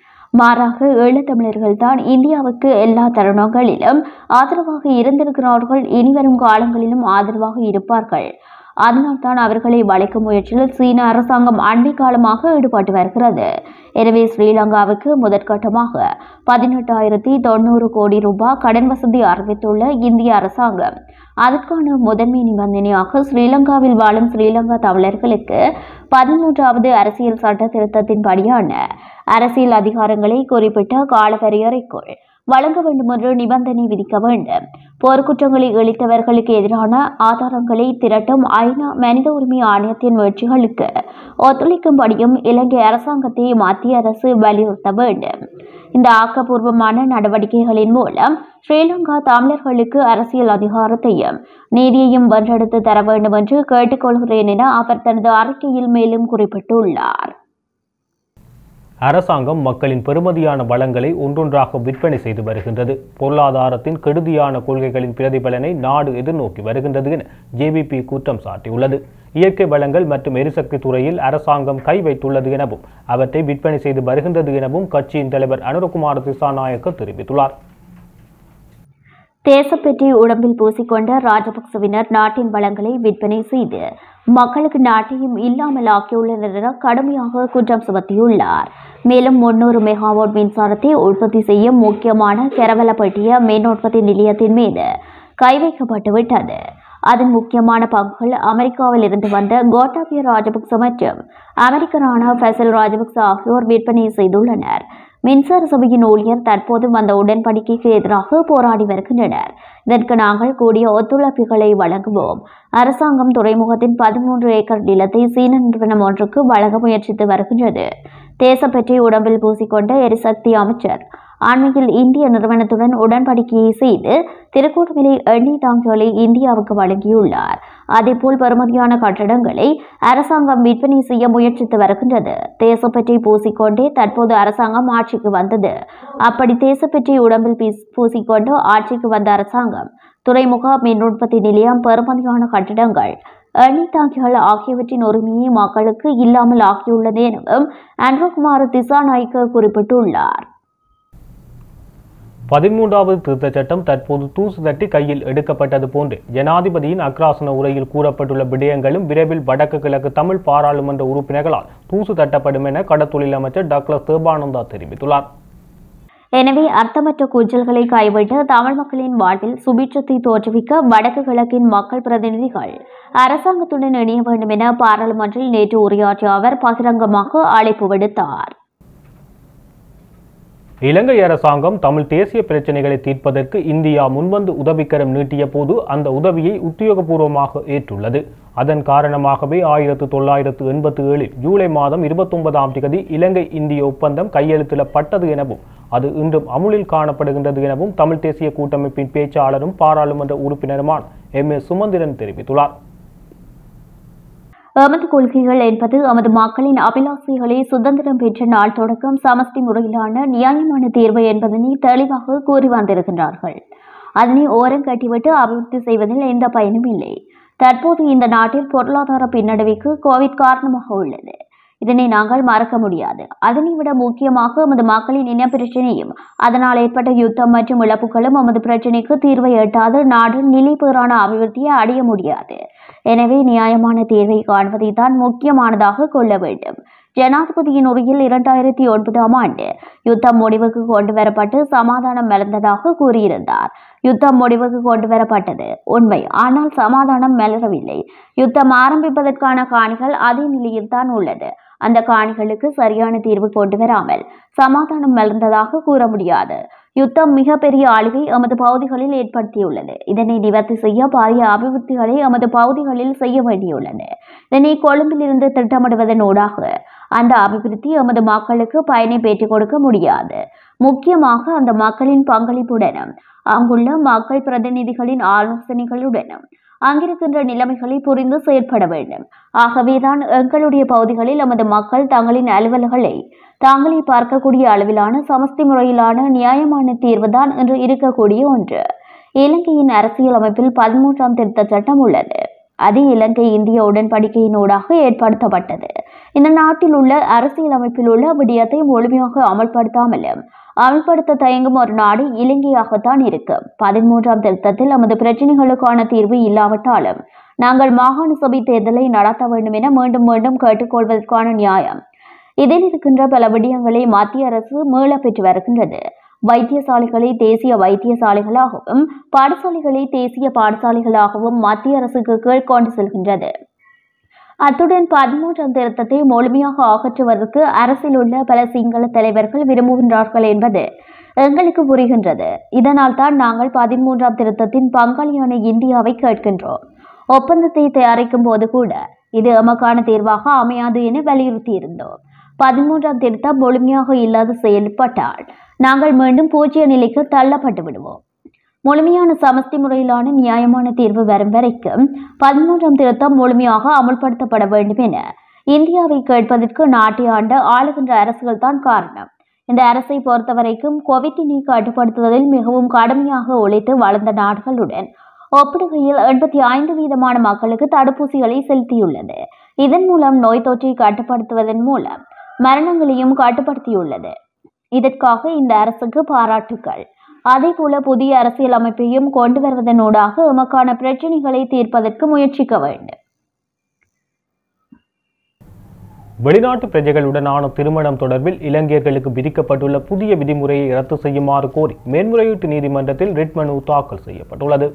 மாறாக ஈழத்தமிழர்கள் தான் இந்தியாவுக்கு எல்லா தருணங்களிலும் ஆதரவாக இருந்திருக்கிறார்கள் இனிவரும் காலங்களிலும் ஆதரவாக இருப்பார்கள் அதனால்தான் அவர்களை வளைக்கும் முயற்சியில் சீன அரசாங்கம் அண்மை காலமாக ஈடுபட்டு வருகிறது எனவே ஸ்ரீலங்காவுக்கு முதற்கட்டமாக பதினெட்டாயிரத்தி தொண்ணூறு கோடி ரூபாய் கடன் வசதி அறிவித்துள்ள இந்திய அரசாங்கம் அதற்கான முதன்மை நிபந்தனையாக ஸ்ரீலங்காவில் வாழும் ஸ்ரீலங்கா தமிழர்களுக்கு பதிமூன்றாவது அரசியல் சட்ட திருத்தத்தின்படியான அரசியல் அதிகாரங்களை குறிப்பிட்ட காலவரையறைக்குள் வழங்க வேண்டும் என்று நிபந்தனை விதிக்க வேண்டும் போர்க்குற்றங்களை இழித்தவர்களுக்கு எதிரான ஆதாரங்களை திரட்டும் ஐநா மனித உரிமை ஆணையத்தின் முயற்சிகளுக்கு ஒத்துழைக்கும்படியும் இலங்கை அரசாங்கத்தை மத்திய அரசு வலியுறுத்த வேண்டும் இந்த ஆக்கப்பூர்வமான நடவடிக்கைகளின் மூலம் ஸ்ரீலங்கா தமிழர்களுக்கு அரசியல் அதிகாரத்தையும் நீதியையும் வென்றெடுத்து தர வேண்டும் என்று கேட்டுக்கொள்கிறேன் என அவர் தனது அறிக்கையில் மேலும் குறிப்பிட்டுள்ளார் அரசாங்கம் மக்களின் பெறுமதியான வளங்களை ஒன்றொன்றாக விற்பனை செய்து வருகின்றது பொருளாதாரத்தின் கெடுதியான கொள்கைகளின் பிரதிபலனை நாடு எதிர்நோக்கி வருகின்றது என ஜேவிபி குற்றம் சாட்டியுள்ளது இயற்கை வளங்கள் மற்றும் எரிசக்தி துறையில் அரசாங்கம் கை வைத்துள்ளது எனவும் அவற்றை விற்பனை செய்து வருகின்றது எனவும் கட்சியின் தலைவர் அனுரகுமார் திசாநாயக்க தெரிவித்துள்ளார் தேசப்பற்றி உடம்பில் பூசிக்கொண்ட ராஜபக்சவினர் நாட்டின் வளங்களை விற்பனை செய்து மக்களுக்கு நாட்டையும் இல்லாமல் ஆக்கியுள்ளனர் என கடுமையாக குற்றம் சுமத்தியுள்ளார் மேலும் முன்னூறு மெகாவாட் மின்சாரத்தை உற்பத்தி செய்யும் முக்கியமான கெரவலப்பட்டிய மின் உற்பத்தி நிலையத்தின் மீது கை வைக்கப்பட்டுவிட்டது அதன் முக்கியமான பங்குகள் அமெரிக்காவில் இருந்து வந்த கோட்டாபிய ராஜபக்ச மற்றும் அமெரிக்க ராணா ஃபெசல் ராஜபக்ச ஆகியோர் விற்பனை செய்துள்ளனர் மின்சார சபையின் ஊழியர் தற்போது அந்த உடன்படிக்கைக்கு எதிராக போராடி வருகின்றனர் இதற்கு நாங்கள் கூடிய ஒத்துழைப்புகளை வழங்குவோம் அரசாங்கம் துறைமுகத்தின் பதிமூன்று ஏக்கர் நிலத்தை சீன நிறுவனம் ஒன்றுக்கு வழங்க முயற்சித்து வருகின்றது தேசப்பற்றி உடம்பில் பூசிக்கொண்ட எரிசக்தி அமைச்சர் அண்மையில் இந்திய நிறுவனத்துடன் உடன்படிக்கையை செய்து திருக்கூடவிலை எண்ணெய் தாங்கிகளை இந்தியாவுக்கு வழங்கியுள்ளார் அதேபோல் பெறுமதியான கட்டடங்களை அரசாங்கம் விற்பனை செய்ய முயற்சித்து வருகின்றது தேசப்பற்றி பூசிக்கொண்டே தற்போது அரசாங்கம் ஆட்சிக்கு வந்தது அப்படி தேசப்பற்றி உடம்பில் பீஸ்- பூசிக்கொண்டு ஆட்சிக்கு வந்த அரசாங்கம் துறைமுக மின் உற்பத்தி நிலையம் பெறுமதியான கட்டிடங்கள் எண்ணெய் தாங்கிகள் ஆகியவற்றின் உரிமையை மக்களுக்கு இல்லாமல் ஆக்கியுள்ளது எனவும் அன்ரோகுமார் திசாநாய்க்கு குறிப்பிட்டுள்ளார் பதிமூன்றாவது திருத்தச் சட்டம் தற்போது தூசு தட்டி கையில் எடுக்கப்பட்டது போன்று ஜனாதிபதியின் அக்ராசன உரையில் கூறப்பட்டுள்ள விடயங்களும் விரைவில் வடக்கு கிழக்கு தமிழ் பாராளுமன்ற உறுப்பினர்களால் தூசு தட்டப்படும் என கடத்தொழில் அமைச்சர் டாக்டர் தேபானந்தா தெரிவித்துள்ளார் எனவே அர்த்தமற்ற கூச்சல்களை கைவிட்டு தமிழ் மக்களின் வாழ்வில் சுபீட்சத்தை தோற்றுவிக்க வடக்கு கிழக்கின் மக்கள் பிரதிநிதிகள் அரசாங்கத்துடன் இணைய வேண்டும் என பாராளுமன்றில் நேற்று உரையாற்றிய அவர் பகிரங்கமாக அழைப்பு விடுத்தார் இலங்கை அரசாங்கம் தமிழ் தேசிய பிரச்சினைகளை தீர்ப்பதற்கு இந்தியா முன்வந்து உதவிக்கரம் நீட்டிய போது அந்த உதவியை உத்தியோகபூர்வமாக ஏற்றுள்ளது அதன் காரணமாகவே ஆயிரத்து தொள்ளாயிரத்து எண்பத்தி ஏழில் ஜூலை மாதம் இருபத்தொன்பதாம் தேதி இலங்கை இந்திய ஒப்பந்தம் கையெழுத்திடப்பட்டது எனவும் அது இன்றும் அமுலில் காணப்படுகின்றது எனவும் தமிழ் தேசிய கூட்டமைப்பின் பேச்சாளரும் பாராளுமன்ற உறுப்பினருமான எம் ஏ சுமந்திரன் தெரிவித்துள்ளார் எமது கொள்கைகள் என்பது எமது மக்களின் அபிலாசைகளை சுதந்திரம் பெற்ற நாள் தொடக்கம் சமஷ்டி முறையிலான நியாயமான தீர்வு என்பதனை தெளிவாக கூறி வந்திருக்கின்றார்கள் அதனை ஓரம் கட்டிவிட்டு அபிவிருத்தி செய்வதில் எந்த பயனும் இல்லை தற்போது இந்த நாட்டில் பொருளாதார பின்னடைவுக்கு கோவிட் காரணமாக உள்ளது இதனை நாங்கள் மறக்க முடியாது அதனை விட முக்கியமாக எமது மக்களின் இன பிரச்சனையும் அதனால் ஏற்பட்ட யுத்தம் மற்றும் இழப்புகளும் எமது பிரச்சனைக்கு தீர்வை எட்டாது நாடு நிலைபெறான அபிவிருத்தியை அடைய முடியாது எனவே நியாயமான தீர்வை காண்பதை தான் முக்கியமானதாக கொள்ள வேண்டும் ஜனாதிபதியின் உரையில் இரண்டாயிரத்தி ஒன்பதாம் ஆண்டு யுத்தம் முடிவுக்கு கொண்டு வரப்பட்டு சமாதானம் மலர்ந்ததாக கூறியிருந்தார் யுத்தம் முடிவுக்கு கொண்டு வரப்பட்டது உண்மை ஆனால் சமாதானம் மலரவில்லை யுத்தம் ஆரம்பிப்பதற்கான காணிகள் அதே நிலையில்தான் உள்ளது அந்த காணிகளுக்கு சரியான தீர்வு கொண்டு வராமல் சமாதானம் மலர்ந்ததாக கூற முடியாது யுத்தம் மிகப்பெரிய அழிவை எமது பகுதிகளில் ஏற்படுத்தியுள்ளது இதனை நிவர்த்தி செய்ய பாரிய அபிவிருத்திகளை எமது பகுதிகளில் செய்ய வேண்டியுள்ளது இதனை கொழும்பிலிருந்து திட்டமிடுவதன் ஊடாக அந்த அபிவிருத்தி எமது மக்களுக்கு பயனை பெற்றுக் கொடுக்க முடியாது முக்கியமாக அந்த மக்களின் பங்களிப்புடனும் அங்குள்ள மக்கள் பிரதிநிதிகளின் ஆலோசனைகளுடனும் அங்கிருக்கின்ற நிலைமைகளை புரிந்து செயற்பட வேண்டும் ஆகவேதான் எங்களுடைய பகுதிகளில் நமது மக்கள் தங்களின் அலுவல்களை தாங்களே பார்க்கக்கூடிய அளவிலான சமஸ்தி முறையிலான நியாயமான தீர்வுதான் இன்று இருக்கக்கூடிய ஒன்று இலங்கையின் அரசியல் அமைப்பில் பதிமூன்றாம் திருத்த சட்டம் உள்ளது அது இலங்கை இந்திய உடன்படிக்கையினூடாக ஏற்படுத்தப்பட்டது இந்த நாட்டில் உள்ள அரசியல் அமைப்பில் உள்ள விடயத்தை முழுமையாக அமல்படுத்தாமலும் அமல்படுத்த தயங்கும் ஒரு நாடு இலங்கையாகத்தான் இருக்கும் பதிமூன்றாம் திருத்தத்தில் நமது பிரச்சனைகளுக்கான தீர்வு இல்லாவிட்டாலும் நாங்கள் மாகாண சபை தேர்தலை நடத்த வேண்டும் என மீண்டும் மீண்டும் கேட்டுக்கொள்வதற்கான நியாயம் இதில் இருக்கின்ற பல விடயங்களை மத்திய அரசு மீள பெற்று வருகின்றது வைத்தியசாலைகளை தேசிய வைத்தியசாலைகளாகவும் பாடசாலைகளை தேசிய பாடசாலைகளாகவும் மத்திய அரசுக்கு கீழ் கொண்டு செல்கின்றது அத்துடன் பதிமூன்றாம் திருத்தத்தை முழுமையாக அகற்றுவதற்கு அரசில் உள்ள பல சிங்கள தலைவர்கள் விரும்புகின்றார்கள் என்பது எங்களுக்கு புரிகின்றது இதனால் தான் நாங்கள் பதிமூன்றாம் திருத்தத்தின் பங்காளியான இந்தியாவை கேட்கின்றோம் ஒப்பந்தத்தை தயாரிக்கும் போது கூட இது எமக்கான தீர்வாக அமையாது என வலியுறுத்தியிருந்தோம் பதிமூன்றாம் திருத்தம் முழுமையாக இல்லாது செயல்பட்டால் நாங்கள் மீண்டும் பூஜ்ய நிலைக்கு தள்ளப்பட்டு விடுவோம் முழுமையான சமஸ்தி முறையிலான நியாயமான தீர்வு வரும் வரைக்கும் பதிமூன்றாம் திருத்தம் முழுமையாக அமுல்படுத்தப்பட வேண்டும் என இந்தியாவை கேட்பதற்கு நாட்டை ஆண்ட ஆளுகின்ற அரசுகள் தான் காரணம் இந்த அரசை பொறுத்தவரைக்கும் கோவிட்டினை கட்டுப்படுத்துவதில் மிகவும் கடுமையாக உழைத்து வளர்ந்த நாடுகளுடன் ஒப்பிடுகையில் எண்பத்தி ஐந்து வீதமான மக்களுக்கு தடுப்பூசிகளை செலுத்தியுள்ளது இதன் மூலம் நோய் தொற்றை கட்டுப்படுத்துவதன் மூலம் மரணங்களையும் கட்டுப்படுத்தியுள்ளது இதற்காக இந்த அரசுக்கு பாராட்டுக்கள் அதேபோல புதிய அரசியல் அமைப்பையும் கொண்டு வருவதனூடாக எமக்கான பிரச்சினைகளை தீர்ப்பதற்கு முயற்சிக்க வேண்டும் வெளிநாட்டு பிரஜைகளுடனான திருமணம் தொடர்பில் இலங்கையர்களுக்கு விதிக்கப்பட்டுள்ள புதிய விதிமுறையை ரத்து செய்யுமாறு கோரி மேன்முறையீட்டு நீதிமன்றத்தில் ரிட் மனு தாக்கல் செய்யப்பட்டுள்ளது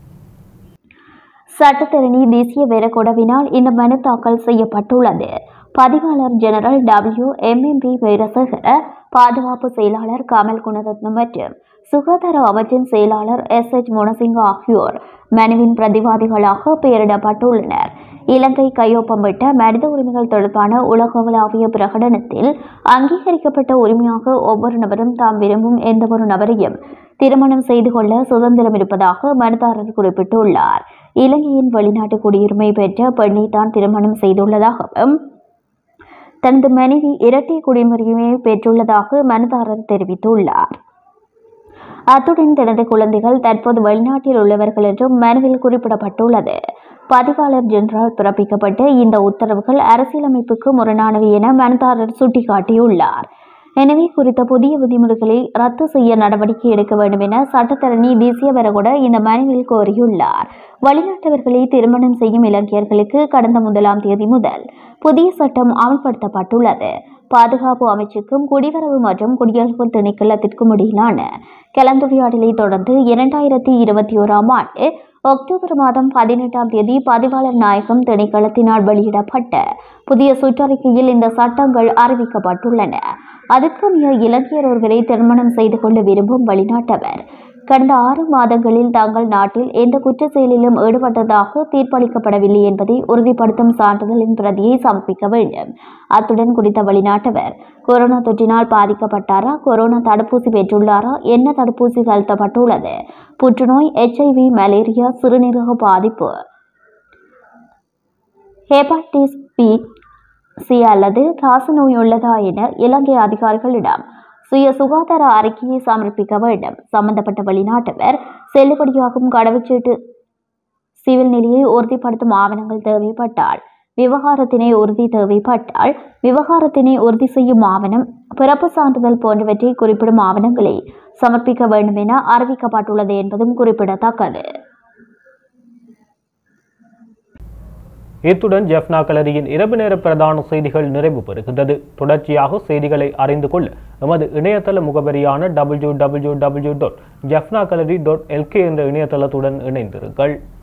சட்டத்தரணி தேசிய வெரகொடவினால் இந்த மனு தாக்கல் செய்யப்பட்டுள்ளது பதிவாளர் ஜெனரல் டபிள்யூ எம்எம்பி வீரசேகர பாதுகாப்பு செயலாளர் கமல் குணரத்னம் மற்றும் சுகாதார அமைச்சின் செயலாளர் எஸ் எச் முனசிங்க ஆகியோர் மனுவின் பிரதிவாதிகளாக பெயரிடப்பட்டுள்ளனர் இலங்கை கையொப்பமிட்ட மனித உரிமைகள் தொடர்பான உலகளாவிய பிரகடனத்தில் அங்கீகரிக்கப்பட்ட உரிமையாக ஒவ்வொரு நபரும் தாம் விரும்பும் எந்தவொரு நபரையும் திருமணம் செய்து கொள்ள சுதந்திரம் இருப்பதாக மனுதாரர் குறிப்பிட்டுள்ளார் இலங்கையின் வெளிநாட்டு குடியுரிமை பெற்ற பெண்ணை தான் திருமணம் செய்துள்ளதாகவும் தனது மனைவி இரட்டை குடியுரிமையை பெற்றுள்ளதாக மனுதாரர் தெரிவித்துள்ளார் அத்துடன் தனது குழந்தைகள் தற்போது வெளிநாட்டில் உள்ளவர்கள் என்றும் மனுவில் குறிப்பிடப்பட்டுள்ளது பதிவாளர் ஜெனரல் பிறப்பிக்கப்பட்ட இந்த உத்தரவுகள் அரசியலமைப்புக்கு முரணானவை என மனுதாரர் சுட்டிக்காட்டியுள்ளார் எனவே குறித்த புதிய விதிமுறைகளை ரத்து செய்ய நடவடிக்கை எடுக்க வேண்டும் என சட்டத்தரணி தேசிய வரகூட இந்த மனுவில் கோரியுள்ளார் வெளிநாட்டவர்களை திருமணம் செய்யும் இலங்கையர்களுக்கு கடந்த முதலாம் தேதி முதல் புதிய சட்டம் அமல்படுத்தப்பட்டுள்ளது பாதுகாப்பு அமைச்சுக்கும் குடிவரவு மற்றும் குடியரசு திணைக்களத்திற்கும் இடையிலான கலந்துரையாடலை தொடர்ந்து இரண்டாயிரத்தி இருபத்தி ஓராம் ஆண்டு அக்டோபர் மாதம் பதினெட்டாம் தேதி பதிவாளர் நாயகம் திணைக்களத்தினால் வெளியிடப்பட்ட புதிய சுற்றறிக்கையில் இந்த சட்டங்கள் அறிவிக்கப்பட்டுள்ளன அதற்கமைய இலங்கையர் ஒருவரை திருமணம் செய்து கொள்ள விரும்பும் வெளிநாட்டவர் கடந்த ஆறு மாதங்களில் தாங்கள் நாட்டில் எந்த குற்ற செயலிலும் ஈடுபட்டதாக தீர்ப்பளிக்கப்படவில்லை என்பதை உறுதிப்படுத்தும் சான்றிதழின் பிரதியை சமர்ப்பிக்க வேண்டும் அத்துடன் குறித்த வெளிநாட்டவர் கொரோனா தொற்றினால் பாதிக்கப்பட்டாரா கொரோனா தடுப்பூசி பெற்றுள்ளாரா என்ன தடுப்பூசி செலுத்தப்பட்டுள்ளது புற்றுநோய் எச்ஐவி மலேரியா சிறுநீரக பாதிப்பு ஹெபாட்டிஸ் பி சி அல்லது காசநோய் உள்ளதா என இலங்கை அதிகாரிகளிடம் சுய சுகாதார அறிக்கையை சமர்ப்பிக்க வேண்டும் சம்பந்தப்பட்ட வெளிநாட்டவர் செல்லுபடியாகும் கடவுச்சீட்டு சிவில் நிலையை உறுதிப்படுத்தும் ஆவணங்கள் தேவைப்பட்டால் விவகாரத்தினை உறுதி தேவைப்பட்டால் விவகாரத்தினை உறுதி செய்யும் ஆவணம் பிறப்பு சான்றிதழ் போன்றவற்றை குறிப்பிடும் ஆவணங்களை சமர்ப்பிக்க வேண்டும் என அறிவிக்கப்பட்டுள்ளது என்பதும் குறிப்பிடத்தக்கது இத்துடன் ஜெஃப்னா கலரியின் இரவு நேர பிரதான செய்திகள் நிறைவு பெறுகின்றது தொடர்ச்சியாக செய்திகளை அறிந்து கொள்ள எமது இணையதள முகவரியான W W W dot Jaffna gallery dot L K என்ற இணையதளத்துடன் இணைந்திருங்கள்